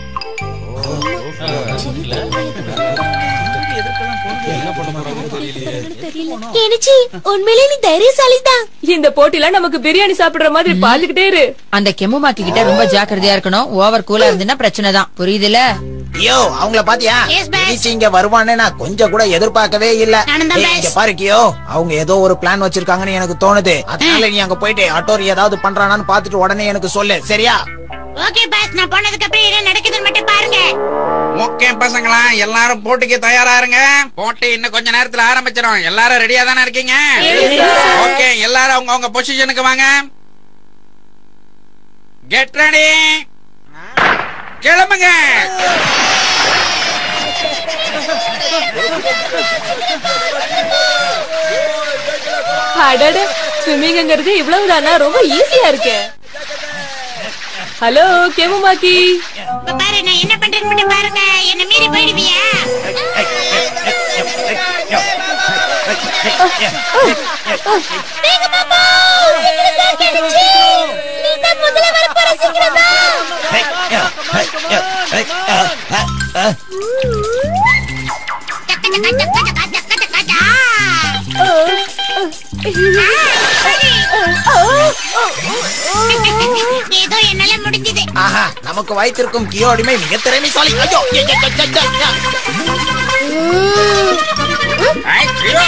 கெனிச்சி உண்மையிலே நீ தைரியசாலிதான் இந்த போட்டில நமக்கு பிரியாணி சாப்பிடுற மாதிரி பாத்துக்கிட்டே இரு அந்த கெம்முமாக்கி கிட்ட ரொம்ப ஜாக்கிரதையா இருக்கணும் ஓவர் கூலா இருந்துன்னா பிரச்சனை தான் புரியுதுல ஐயோ அவங்கள பாத்தியா கெனிச்சி இங்க வருவான்னு நான் கொஞ்சம் கூட எதிர்பார்க்கவே இல்ல நானும் தான் ஏய், இங்க பாரு கியோ அவங்க ஏதோ ஒரு பிளான் வச்சிருக்காங்கன்னு எனக்கு தோணுது அதனால நீ அங்க போயிட்டு அட்டோரி ஏதாவது பண்றானான்னு பாத்துட்டு உடனே எனக்கு சொல்லு சரியா ஓகே பாஸ் நான் போனதுக்கு அப்புறம் என்ன நடக்குதுன்னு மட்டும் பாருங்க ஓகே பசங்களா எல்லாரும் போட்டிக்கு தயாரா இருங்க போட்டி இன்னும் கொஞ்ச நேரத்துல ஆரம்பிச்சிடும் எல்லாரும் ரெடியா தானே இருக்கீங்க ஓகே எல்லாரும் அவங்க அவங்க பொசிஷனுக்கு வாங்க கெட் ரெடி கிளம்புங்க அடட ஸ்விம்மிங்ங்கிறது இவ்வளவுதானா ரொம்ப ஈஸியா இருக்கு ஹலோ கேமுமாக்கி இப்ப பாரு நான் என்ன பண்றேன்னு மட்டும் பாருங்க என்ன மீறி போயிடுவியா வேக மாமா சீக்கிரம் தான் கெனிச்சி நீ தான் முதல்ல வர போற சீக்கிரம் தான் ஏதோ என்னால முடிஞ்சது ஆஹா நமக்கு வைத்திருக்கும் கியோ அடிமை மிக திறமைசாலி ஐயோ ஐயோ, ஐயோ, ஐயோ, ஐயோ. ஐ, கியோ.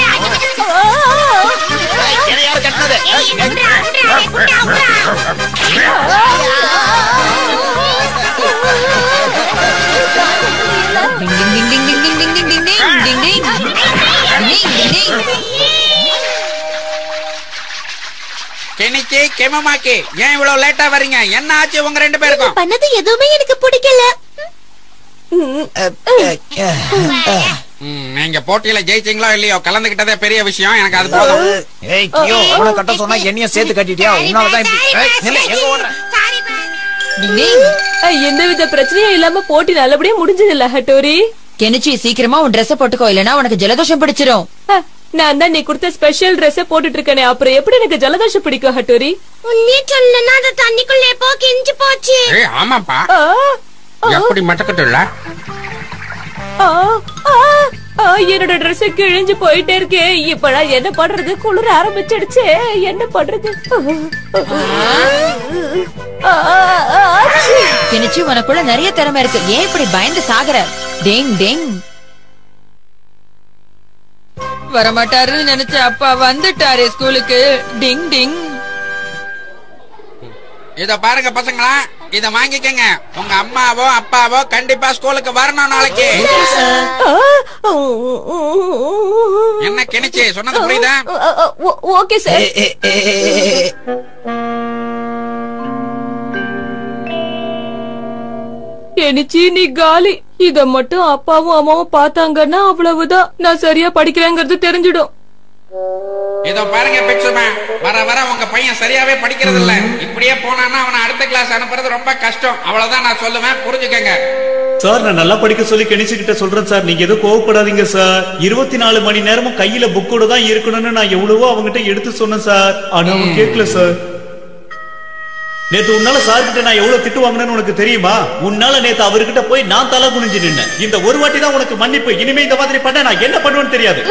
ஏய், என்னை யாரு கட்டினது ஏய், ஏய். கெனிச்சி கெமமாக்கி ஏன் இவ்வளவு லேட்டா வர்றீங்க என்ன ஆச்சு உங்க ரெண்டு பேருக்கும் பண்ணது எதுவுமே எனக்கு பிடிக்கல ம், நீங்க போட்டியில ஜெயிச்சீங்களோ இல்லையோ கலந்துகிட்டதே பெரிய விஷயம் எனக்கு அது போதும் ஏய் கியோ அவனை கட்ட சொன்னா என்னையும் சேர்த்து கட்டிட்டியா உன்னாலதான் இப்படி ஏய், நில்லு, எங்க ஓடுற எந்தவித பிரச்சனையும் இல்லாம போட்டி நல்லபடியா முடிஞ்சது இல்ல ஹட்டோரி கெனிச்சி சீக்கிரமா உன் ட்ரெஸ் போட்டுக்கோ இல்லனா உனக்கு ஜலதோஷம் பிடிச்சிரும் அஹ், நான் தான் நீ கொடுத்த ஸ்பெஷல் Dress போட்டுட்டு இருக்கேனே அப்புறம் எப்படி எனக்கு ஜலதோஷம் பிடிக்கும் ஹட்டோரி உன்னே சொல்லனா அது தண்ணிக்குள்ளே போ கிஞ்சி போச்சு ஏய் ஆமாப்பா ஆ, எப்படி மட்டக்கட்டுல ஆ, ஆ, ஆ, என்னோட Dress கிழிஞ்சு போயிட்டே இருக்கே இப்ப நான் என்ன பண்றது குளிர ஆரம்பிச்சிடுச்சே என்ன பண்றது ஆ, ஆ, ஆச்சி. கெனிச்சி உனக்குள்ள நிறைய திறமை இருக்கு ஏன் இப்படி பயந்து சாகுற டேங் டேங் வரமாட்டாருன்னு நினைச்ச அப்பா வந்துட்டாரு ஸ்கூலுக்கு டிங் டிங் இத பாருங்க பசங்களா இத வாங்கிக்கங்க உங்க அம்மாவோ அப்பாவோ கண்டிப்பா ஸ்கூலுக்கு வரணும் நாளைக்கு என்ன கெனிச்சு சொன்னது புரியுதா ஓகே சார் கெனிச்சி நீ காலி இத மட்டும் அப்பாவும் அம்மாவும் பார்த்தாங்கன்னா அவ்வளவுதான் நான் சரியா படிக்கிறேங்கிறது தெரிஞ்சிடும் இதோ பாருங்க பிக்சுமே வர வர உங்க பையன் சரியாவே படிக்கிறது இல்ல இப்படியே போனான்னா அவனை அடுத்த கிளாஸ் அனுப்புறது ரொம்ப கஷ்டம் அவ்வளவுதான் நான் சொல்லுவேன் புரிஞ்சுக்கங்க சார் நான் நல்லா படிக்க சொல்லி கணிச்சுக்கிட்ட சொல்றேன் சார் நீங்க எதுவும் கோவப்படாதீங்க சார் இருபத்தி நாலு மணி நேரமும் கையில புக்கோட தான் இருக்கணும்னு நான் எவ்வளவோ அவங்ககிட்ட எடுத்து சொன்னேன் சார் ஆனா அவன் கேட்கல சார் நேத்து உன்னால சார் கிட்ட நான் எவ்வளவு திட்டு வாங்கினேன்னு உனக்கு தெரியுமா உன்னால நேத்து அவர்கிட்ட போய் நான் தலை குனிஞ்சு நின்னேன் இந்த ஒரு வாட்டி தான் உனக்கு மன்னிப்பு இனிமே இந்த மாதிரி பண்ண நான் என்ன பண்ணுவேன்னு தெரியாது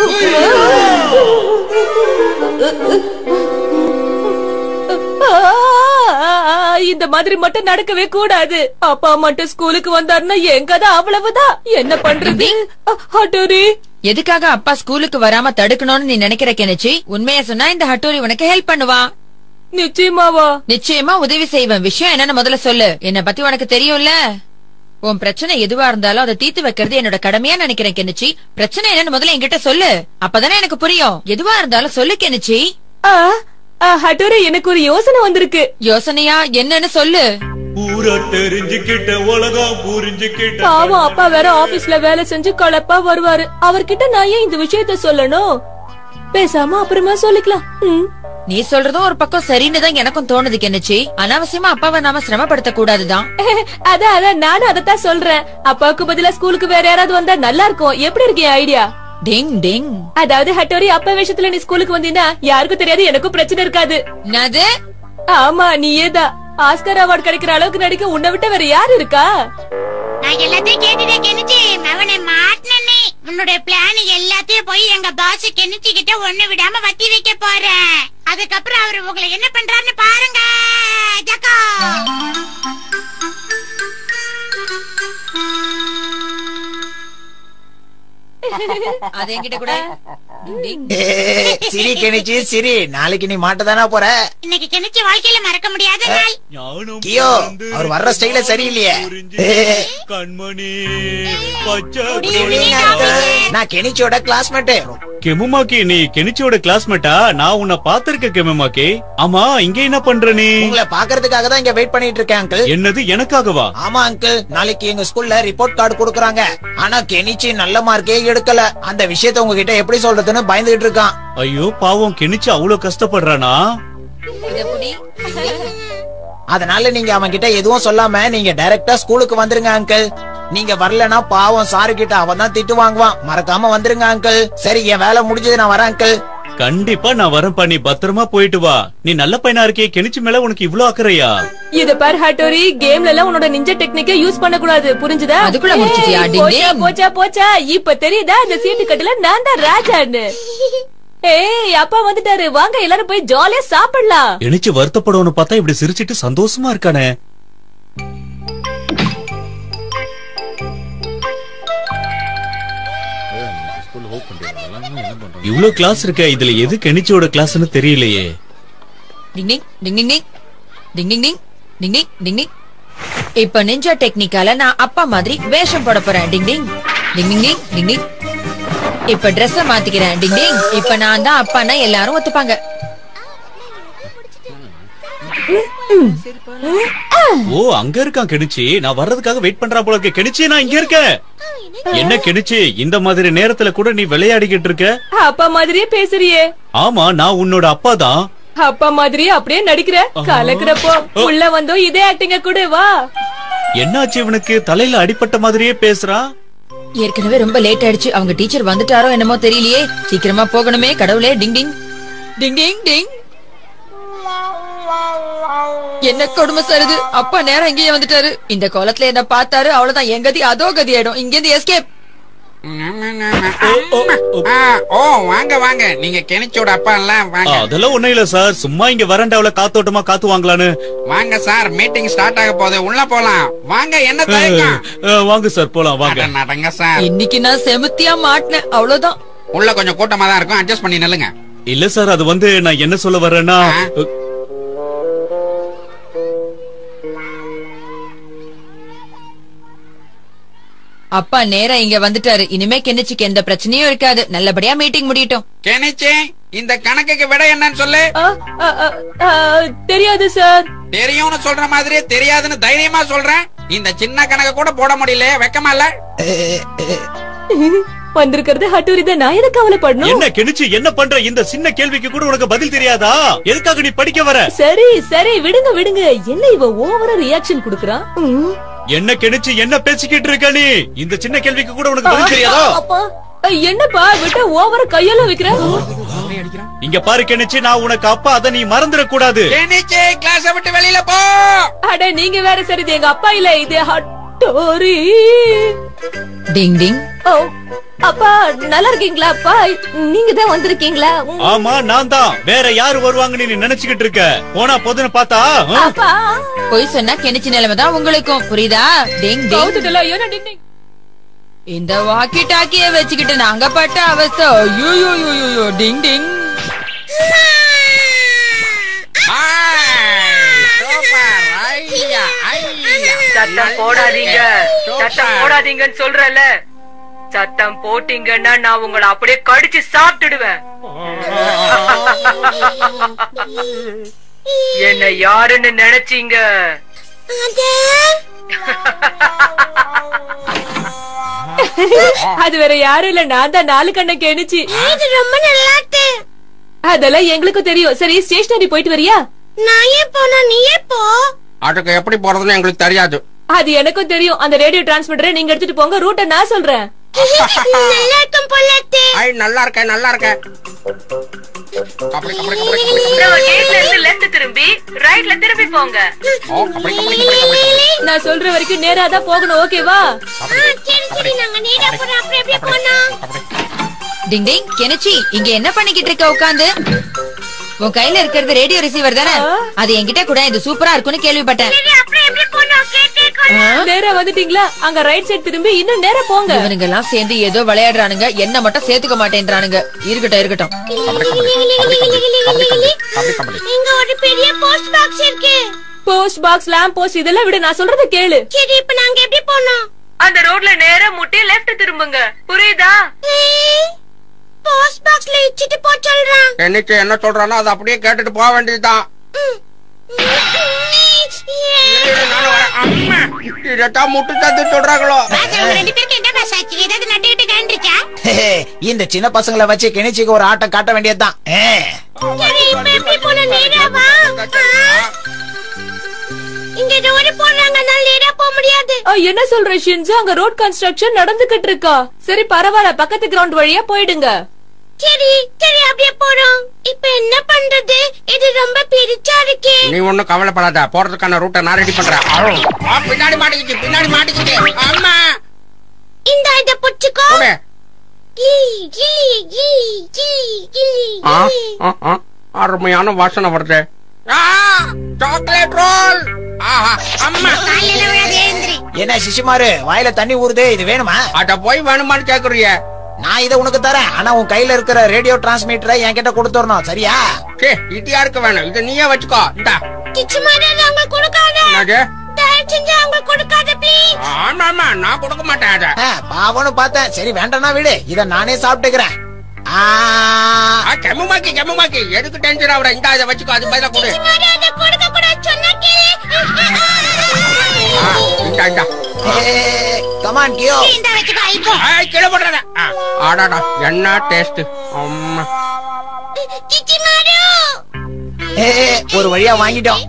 ஆ, இந்த மாதிரி மட்டும் நடக்கவே கூடாது அப்பா மட்டும் ஸ்கூலுக்கு வந்தாருன்னா எங்க தான் அவ்வளவுதான் என்ன பண்றது அ, ஹட்டோரி எதுக்காக அப்பா ஸ்கூலுக்கு வராம தடுக்கணும்னு நீ நினைக்கிற கெனிச்சி உண்மையா சொன்னா இந்த ஹட்டோரி உனக்கு ஹெல்ப் பண்ணுவா நிச்சயமாவா நிச்சயமா உதவி செய்வேன் விஷயம் என்னன்னு முதல்ல சொல்லு என்ன பத்தி உனக்கு தெரியும்ல உன் பிரச்சனை எதுவா இருந்தாலும் அதை தீர்த்து வைக்கிறது என்னோட கடமையா நினைக்கிறேன் கெனிச்சி பிரச்சனை என்னன்னு முதல்ல என்கிட்ட சொல்லு அப்பதானே எனக்கு புரியும் எதுவா இருந்தாலும் சொல்லு கெனிச்சி ஆ, ஆ, ஹட்டோரி எனக்கு ஒரு யோசனை வந்திருக்கு யோசனையா என்னன்னு சொல்லு பூரா தெரிஞ்சுக்கிட்ட உலகம் புரிஞ்சுக்கிட்ட பாவம் அப்பா வேற ஆபீஸ்ல வேலை செஞ்சு கலப்பா வருவாரு அவர்கிட்ட நான் ஏன் இந்த விஷயத்த சொல்லணும் பேசாம அப்புறமா சொல்லிக்கலாம் ம். நீ சொல்றதும் ஒரு பக்கம் சரின்னு தான் எனக்கும் தோணுது கெனிச்சி அனாவசியமா அப்பாவை நாம சிரமப்படுத்த கூடாதுதான் அதான் அதான் நானும் அதத்தான் சொல்றேன் அப்பாவுக்கு பதிலா ஸ்கூலுக்கு வேற யாராவது வந்தா நல்லா இருக்கும் எப்படி இருக்கு என் ஐடியா டிங் டிங் அதாவது ஹட்டோரி அப்பா விஷயத்துல நீ ஸ்கூலுக்கு வந்தீங்கன்னா யாருக்கும் தெரியாது எனக்கும் பிரச்சனை இருக்காது என்னது ஆமா நீயேதான் ஆஸ்கர் அவார்டு கிடைக்கிற அளவுக்கு நடிக்க உன்னை விட்ட வேற யாரு இருக்கா நான் எல்லாத்தையும் கேட்டுட்டேன் கெனிச்சி அவனை மாட்டினே உன்னுடைய பிளான் எல்லாத்தையும் போய் எங்க பாஸ் கெனிச்சி கிட்ட ஒண்ணு விடாம வத்தி வைக்க போறேன் அதுக்கப்புறம் அவர் உங்களை என்ன பண்றாருன்னு பாருங்க ஜக்கா அது என்கிட்ட கூட டிங் டிங் ஏய், சிரி கெனிச்சு சிரி நாளைக்கு நீ மாட்டதானா போற இன்னைக்கு கெனிச்சி வாழ்க்கையில மறக்க முடியாத நாள் ஞானம் கியோ அவர் வர்ற ஸ்டைல சரியில்லையே ஏய், கண்மணி பச்சை good evening, uncle. நான் கெனிச்சியோட கிளாஸ்மேட் கெமுமாக்கி நீ கெனிச்சியோட கிளாஸ்மேட்டா நான் உன்னை பாத்திருக்கேன் கெமுமாக்கி ஆமா இங்க என்ன பண்ற நீ உங்களை பாக்குறதுக்காக தான் இங்க வெயிட் பண்ணிட்டு இருக்கேன் அங்கிள் என்னது எனக்காகவா ஆமா அங்கிள் நாளைக்கு எங்க ஸ்கூல்ல ரிப்போர்ட் கார்டு கொடுக்கறாங்க ஆனா கெனிச்சி நல்ல மார்க்கே எடுக்கல அந்த விஷயத்த உங்ககிட்ட எப்படி சொல்றதுன்னு பயந்துகிட்டு இருக்கான் ஐயோ பாவம் கெனிச்சு அவ்வளவு கஷ்டப்படுறானா இத புடி அதனால நீங்க அவன் கிட்ட எதுவும் சொல்லாம நீங்க டைரக்டா ஸ்கூலுக்கு வந்துருங்க அங்கிள் நீங்க வரலனா பாவம் சாரு கிட்ட அவன் தான் திட்டு வாங்குவான் மறக்காம வந்துருங்க அங்கிள் சரி என் வேலை முடிஞ்சது நான் வரேன் அங்கிள் கண்டிப்பா நான் வரேன் நீ பத்திரமா போயிட்டு வா நீ நல்ல பையனா இருக்கே கெனிச்சு மேல உனக்கு இவ்ளோ அக்கறையா இத பாரு ஹட்டோரி கேம்ல எல்லாம் உன்னோட நிஞ்ச டெக்னிக்கே யூஸ் பண்ண கூடாது புரிஞ்சுதா அதுக்குள்ள முடிச்சிட்டியா? ஏய், டிங் போச்சா டிங். போச்சா போச்சா இப்ப தெரியுதா இந்த சீட்டு கட்டுல நான் தான் ராஜான்னு ஏய் அப்பா வந்துட்டாரு வாங்க எல்லாரும் போய் ஜாலியா சாப்பிடலாம் கெனிச்சு வருத்தப்படவனு பார்த்தா இப்படி சிரிச்சிட்டு சந்தோஷமா இருக்கானே இவ்ளோ கிளாஸ் இருக்க இதுல எது கெனிச்சியோட கிளாஸ்னு தெரியலையே டிங் ding ding ding ding ding ding ding ding ding ding டிங் இப்ப நிஞ்சா டெக்னிக்கால நான் அப்பா மாதிரி வேஷம் போட போறேன் டிங் ding ding ding ding ding டிங் இப்ப Dress மாத்திக்கிறேன் டிங் டிங் இப்ப நான் தான் அப்பான்னா எல்லாரும் ஒத்துப்பாங்க ஓ அங்க இருக்கான் கெனிச்சி நான் வர்றதுக்காக வெயிட் பண்றா போல இருக்கு கெனிச்சி நான் இங்க இருக்கேன் என்ன கெனிச்சி இந்த மாதிரி நேரத்துல கூட நீ விளையாடிக்கிட்டு இருக்க அப்பா மாதிரியே பேசுறியே ஆமா நான் உன்னோட அப்பா தான் அப்பா மாதிரியே அப்படியே நடிக்கிற கலக்குறப்போ உள்ள வந்தோம் இதே ஆக்டிங்க கூட வா என்னாச்சு இவனுக்கு தலையில அடிபட்ட மாதிரியே பேசுறான் ஏற்கனவே ரொம்ப லேட் ஆயிடுச்சு அவங்க டீச்சர் வந்துட்டாரோ என்னமோ தெரியலையே சீக்கிரமா போகணுமே கடவுளே டிங் டிங் டிங் டிங் டிங் என்ன கொடுமை சருது அப்பா நேரம் இங்கேயே வந்துட்டாரு இந்த கோலத்துல என்ன பார்த்தாரு அவ்வளவுதான் என் கதி அதோ கதி ஆயிடும் இங்க இருந்து எஸ்கேப் ஆ, ஓ வாங்க வாங்க நீங்க கெனிச்சோட அப்பா எல்லாம் வாங்க அதெல்லாம் ஒண்ணும் இல்ல சார் சும்மா இங்க வரண்டாவில காத்தோட்டமா காத்து வாங்கலான்னு வாங்க சார் மீட்டிங் ஸ்டார்ட் ஆக போகுது உள்ள போலாம் வாங்க என்ன தயக்கம் அஹ், வாங்க சார் போலாம் வாங்க அட, நடங்க சார் இன்னைக்கு நான் செமுத்தியா மாட்டினேன் அவ்வளவுதான் உள்ள கொஞ்சம் கூட்டமா தான் இருக்கும் அட்ஜஸ்ட் பண்ணி நில்லுங்க இல்ல சார் அது வந்து நான் என்ன சொல்ல வர்றேன்னா அப்பா நேரா இங்க வந்துட்டாரு இனிமே கென்னிச்சிக்கு எந்த பிரச்சனையும் இருக்காது நல்லபடியா மீட்டிங் முடியட்டும் கெனிச்சி இந்த கணக்குக்கு விட என்னன்னு சொல்லு தெரியாது சார் தெரியும்னு சொல்ற மாதிரி தெரியாதுன்னு தைரியமா சொல்றேன் இந்த சின்ன கணக்கு கூட போட முடியல வெக்கமா இல்ல வந்திருக்கிறது ஹட்டூரி தான் நான் எதுக்கு கவலைப்படணும் என்ன கெனிச்சு என்ன பண்ற இந்த சின்ன கேள்விக்கு கூட உனக்கு பதில் தெரியாதா எதுக்காக நீ படிக்க வர சரி சரி விடுங்க விடுங்க என்ன இவ ஓவரா ரியாக்ஷன் குடுக்குறான் ம். என்ன கெனிச்சு என்ன பேசிக்கிட்டு இருக்க நீ இந்த சின்ன கேள்விக்கு கூட உனக்கு பதில் தெரியாதா அப்பா என்னப்பா விட்ட ஓவரா கையெல்லாம் வைக்கிற இங்க பாரு கெனிச்சு நான் உனக்கு அப்பா அதை நீ மறந்துட கூடாது கெனிச்சி கிளாஸ் விட்டு வெளியில போ அட நீங்க வேற சரி இது எங்க அப்பா இல்ல இது ஹட்டோரி டிங் டிங் ஓ அப்பா நல்லா இருக்கீங்களா அப்பா நீங்க தான் வந்திருக்கீங்களா உம், ஆமா நான் தான் வேற யாரு வருவாங்கன்னு நீ நினைச்சுக்கிட்டு இருக்க போனா போதுன்னு பார்த்தா ஆ? அப்பா பொய் சொன்னா கெனிச்சி நிலைமை தான் உங்களுக்கும் புரியுதா டிங் டிங் கவுத்துட்டல ஐயோ நான் டிங் டிங். இந்த வாக்கி டாக்கிய வச்சுக்கிட்டு நாங்க பட்ட அவஸ்தை ஐயோ டிங் டிங் சத்தம் போடாதீங்க சத்தம் போடாதீங்கன்னு சொல்றல சத்தம் போட்டீங்கன்னா நான் உங்களை அப்படியே கடிச்சு சாப்பிட்டுடுவேன் என்ன யாருன்னு நினைச்சீங்க அது வேற யாரும் இல்ல நான் தான் நாலு கண்ண கெணிச்சு இது ரொம்ப நல்லா இருக்கு அதெல்லாம் எங்களுக்கும் தெரியும் சரி ஸ்டேஷனரி போயிட்டு வரியா நான் ஏன் போனா நீயே போ அதுக்கு எப்படி போறதுன்னு எங்களுக்கு தெரியாது அது எனக்கும் தெரியும் அந்த ரேடியோ டிரான்ஸ்மிட்டரை நீங்க எடுத்துட்டு போங்க ரூட்டை நான் சொல்றேன் நல்லா இருக்கும் போல இருக்கு. ஐ நல்லா இருக்கேன் நல்லா இருக்கேன் அப்படி அப்படி அப்படி கேட்ல இருந்து லெஃப்ட் திரும்பி ரைட்ல திரும்பி போங்க ஓ அப்படி அப்படி அப்படி அப்படி நான் சொல்ற வரைக்கும் நேரா தான் போகணும் ஓகேவா ஆ, சரி சரி நாங்க நேரா போறோம் அப்புறம் எப்படி போனோம் டிங் டிங் கெனிச்சி இங்க என்ன பண்ணிக்கிட்டு இருக்க உட்காந்து உன் கையில இருக்கிறது ரேடியோ ரிசீவர் தானே அது என்கிட்ட கூட இது சூப்பரா இருக்கும்னு கேள்விப்பட்டேன் அப்புறம் எப்படி போனோம் கேட்டே நேரா வந்துட்டீங்களா அங்க ரைட் சைடு திரும்பி இன்னும் நேரா போங்க இவனுங்க எல்லாம் சேர்ந்து ஏதோ விளையாடுறானுங்க என்ன மட்டும் சேர்த்துக்க மாட்டேன்றானுங்க இருக்கட்டும் இருக்கட்டும் இங்க ஒரு பெரிய போஸ்ட் பாக்ஸ் இருக்கு போஸ்ட் பாக்ஸ் லேம்ப் போஸ்ட் இதெல்லாம் விட நான் சொல்றத கேளு சரி இப்ப நாங்க எப்படி போனோம் அந்த ரோட்ல நேரா முட்டி லெஃப்ட் திரும்புங்க புரியுதா போஸ்ட் பாக்ஸ்ல இச்சிட்டு போ சொல்றான் என்னைக்கு என்ன சொல்றானோ அதை அப்படியே கேட்டுட்டு போக வேண்டியதுதான் இதைத்தான் முட்டு தத்து சொல்றாங்களோ அவங்க ரெண்டு பேருக்கு என்ன பாஸ் ஆச்சு ஏதாவது நட்டுக்கிட்டு கண்டுச்சா இந்த சின்ன பசங்களை வச்சு கிணிச்சிக்கு ஒரு ஆட்டம் காட்ட வேண்டியதுதான் ஏ. சரி இப்ப எப்படி போன நேரா வா இங்க ரோடு போடுறாங்க அதனால நேரா போக முடியாது ஆ, என்ன சொல்ற ஷின்சு அங்க ரோட் கன்ஸ்ட்ரக்ஷன் நடந்துகிட்டு இருக்கா சரி பரவாயில்ல பக்கத்து கிரவுண்ட் வழியா போயிடுங்க சரி சரி அப்படியே போறோம் இப்ப என்ன பண்றது இது ரொம்ப பெருசா இருக்கே நீ ஒண்ணும் கவலைப்படாத போறதுக்கான ரூட்டை நான் ரெடி பண்றேன் ஆ, ஆ, பின்னாடி மாட்டிக்கிச்சு பின்னாடி மாட்டிக்கிச்சு அம்மா இந்த இத புடிச்சுக்கோ போடு. கிளி கிளி கிளி கிளி கிளி ஆ, ஆ, ஆ, அருமையான வாசனை வருது சாக்லேட் ரோல் ஆஹா அம்மா என்ன சிசுமாரு வாயில தண்ணி ஊறுதே இது வேணுமா அத போய் வேணுமான்னு கேக்குறிய நான் இதை உனக்கு தரேன் ஆனா உன் கையில இருக்கிற ரேடியோ டிரான்ஸ்மிட்டரை என்கிட்ட கொடுத்துடணும் சரியா சே இது யாருக்கு வேணும் இத நீயே வச்சுக்கோ இந்தா கிச்சு மாதிரி அவங்க கொடுக்காத என்னது தயவு செஞ்சு அவங்க கொடுக்காத ப்ளீஸ் ஆமா ஆமா நான் கொடுக்க மாட்டேன் அத ஆ, பாவம்னு பார்த்தேன் சரி வேண்டாம்னா விடு இத நானே சாப்பிட்டுக்கிறேன் ஆ, ஆ, கெம்முமாக்கி கெம்முமாக்கி எதுக்கு டென்ஷன் ஆகுற இந்த இதை வச்சுக்கோ அது பதிலா கொடு அதை கொடுக்க கூடாது இந்தா இந்தா கமான் கியோ இந்த வச்சுக்கோ இப்போ ஏய், கீழே போடுறத ஆடாடா என்ன டேஸ்ட் அம்மா சிச்சி மாரு ஏ, ஏ, ஒரு வழியா வாங்கிட்டோம்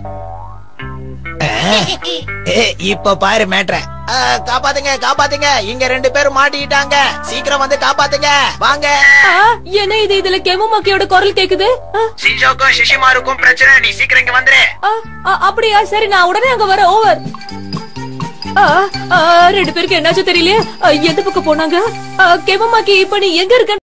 ஏ, இப்ப பாரு மேட்ர காப்பாத்துங்க காப்பாத்துங்க இங்க ரெண்டு பேரும் மாட்டிக்கிட்டாங்க சீக்கிரம் வந்து காப்பாத்துங்க வாங்க என்ன இது இதுல கெமுமாக்கியோட குரல் கேக்குது ஆ, சிஞ்சோக்கும் சிஷிமாருக்கும் பிரச்சனை நீ சீக்கிரம் இங்க வந்துரு ஆ, ஆ, அப்படியா சரி நான் உடனே அங்க வர ஓவர் ரெண்டு பேருக்கு என்னாச்சு தெரியல எந்த பக்கம் போனாங்க கெமுமாக்கி இப்ப நீ எங்க இருக்க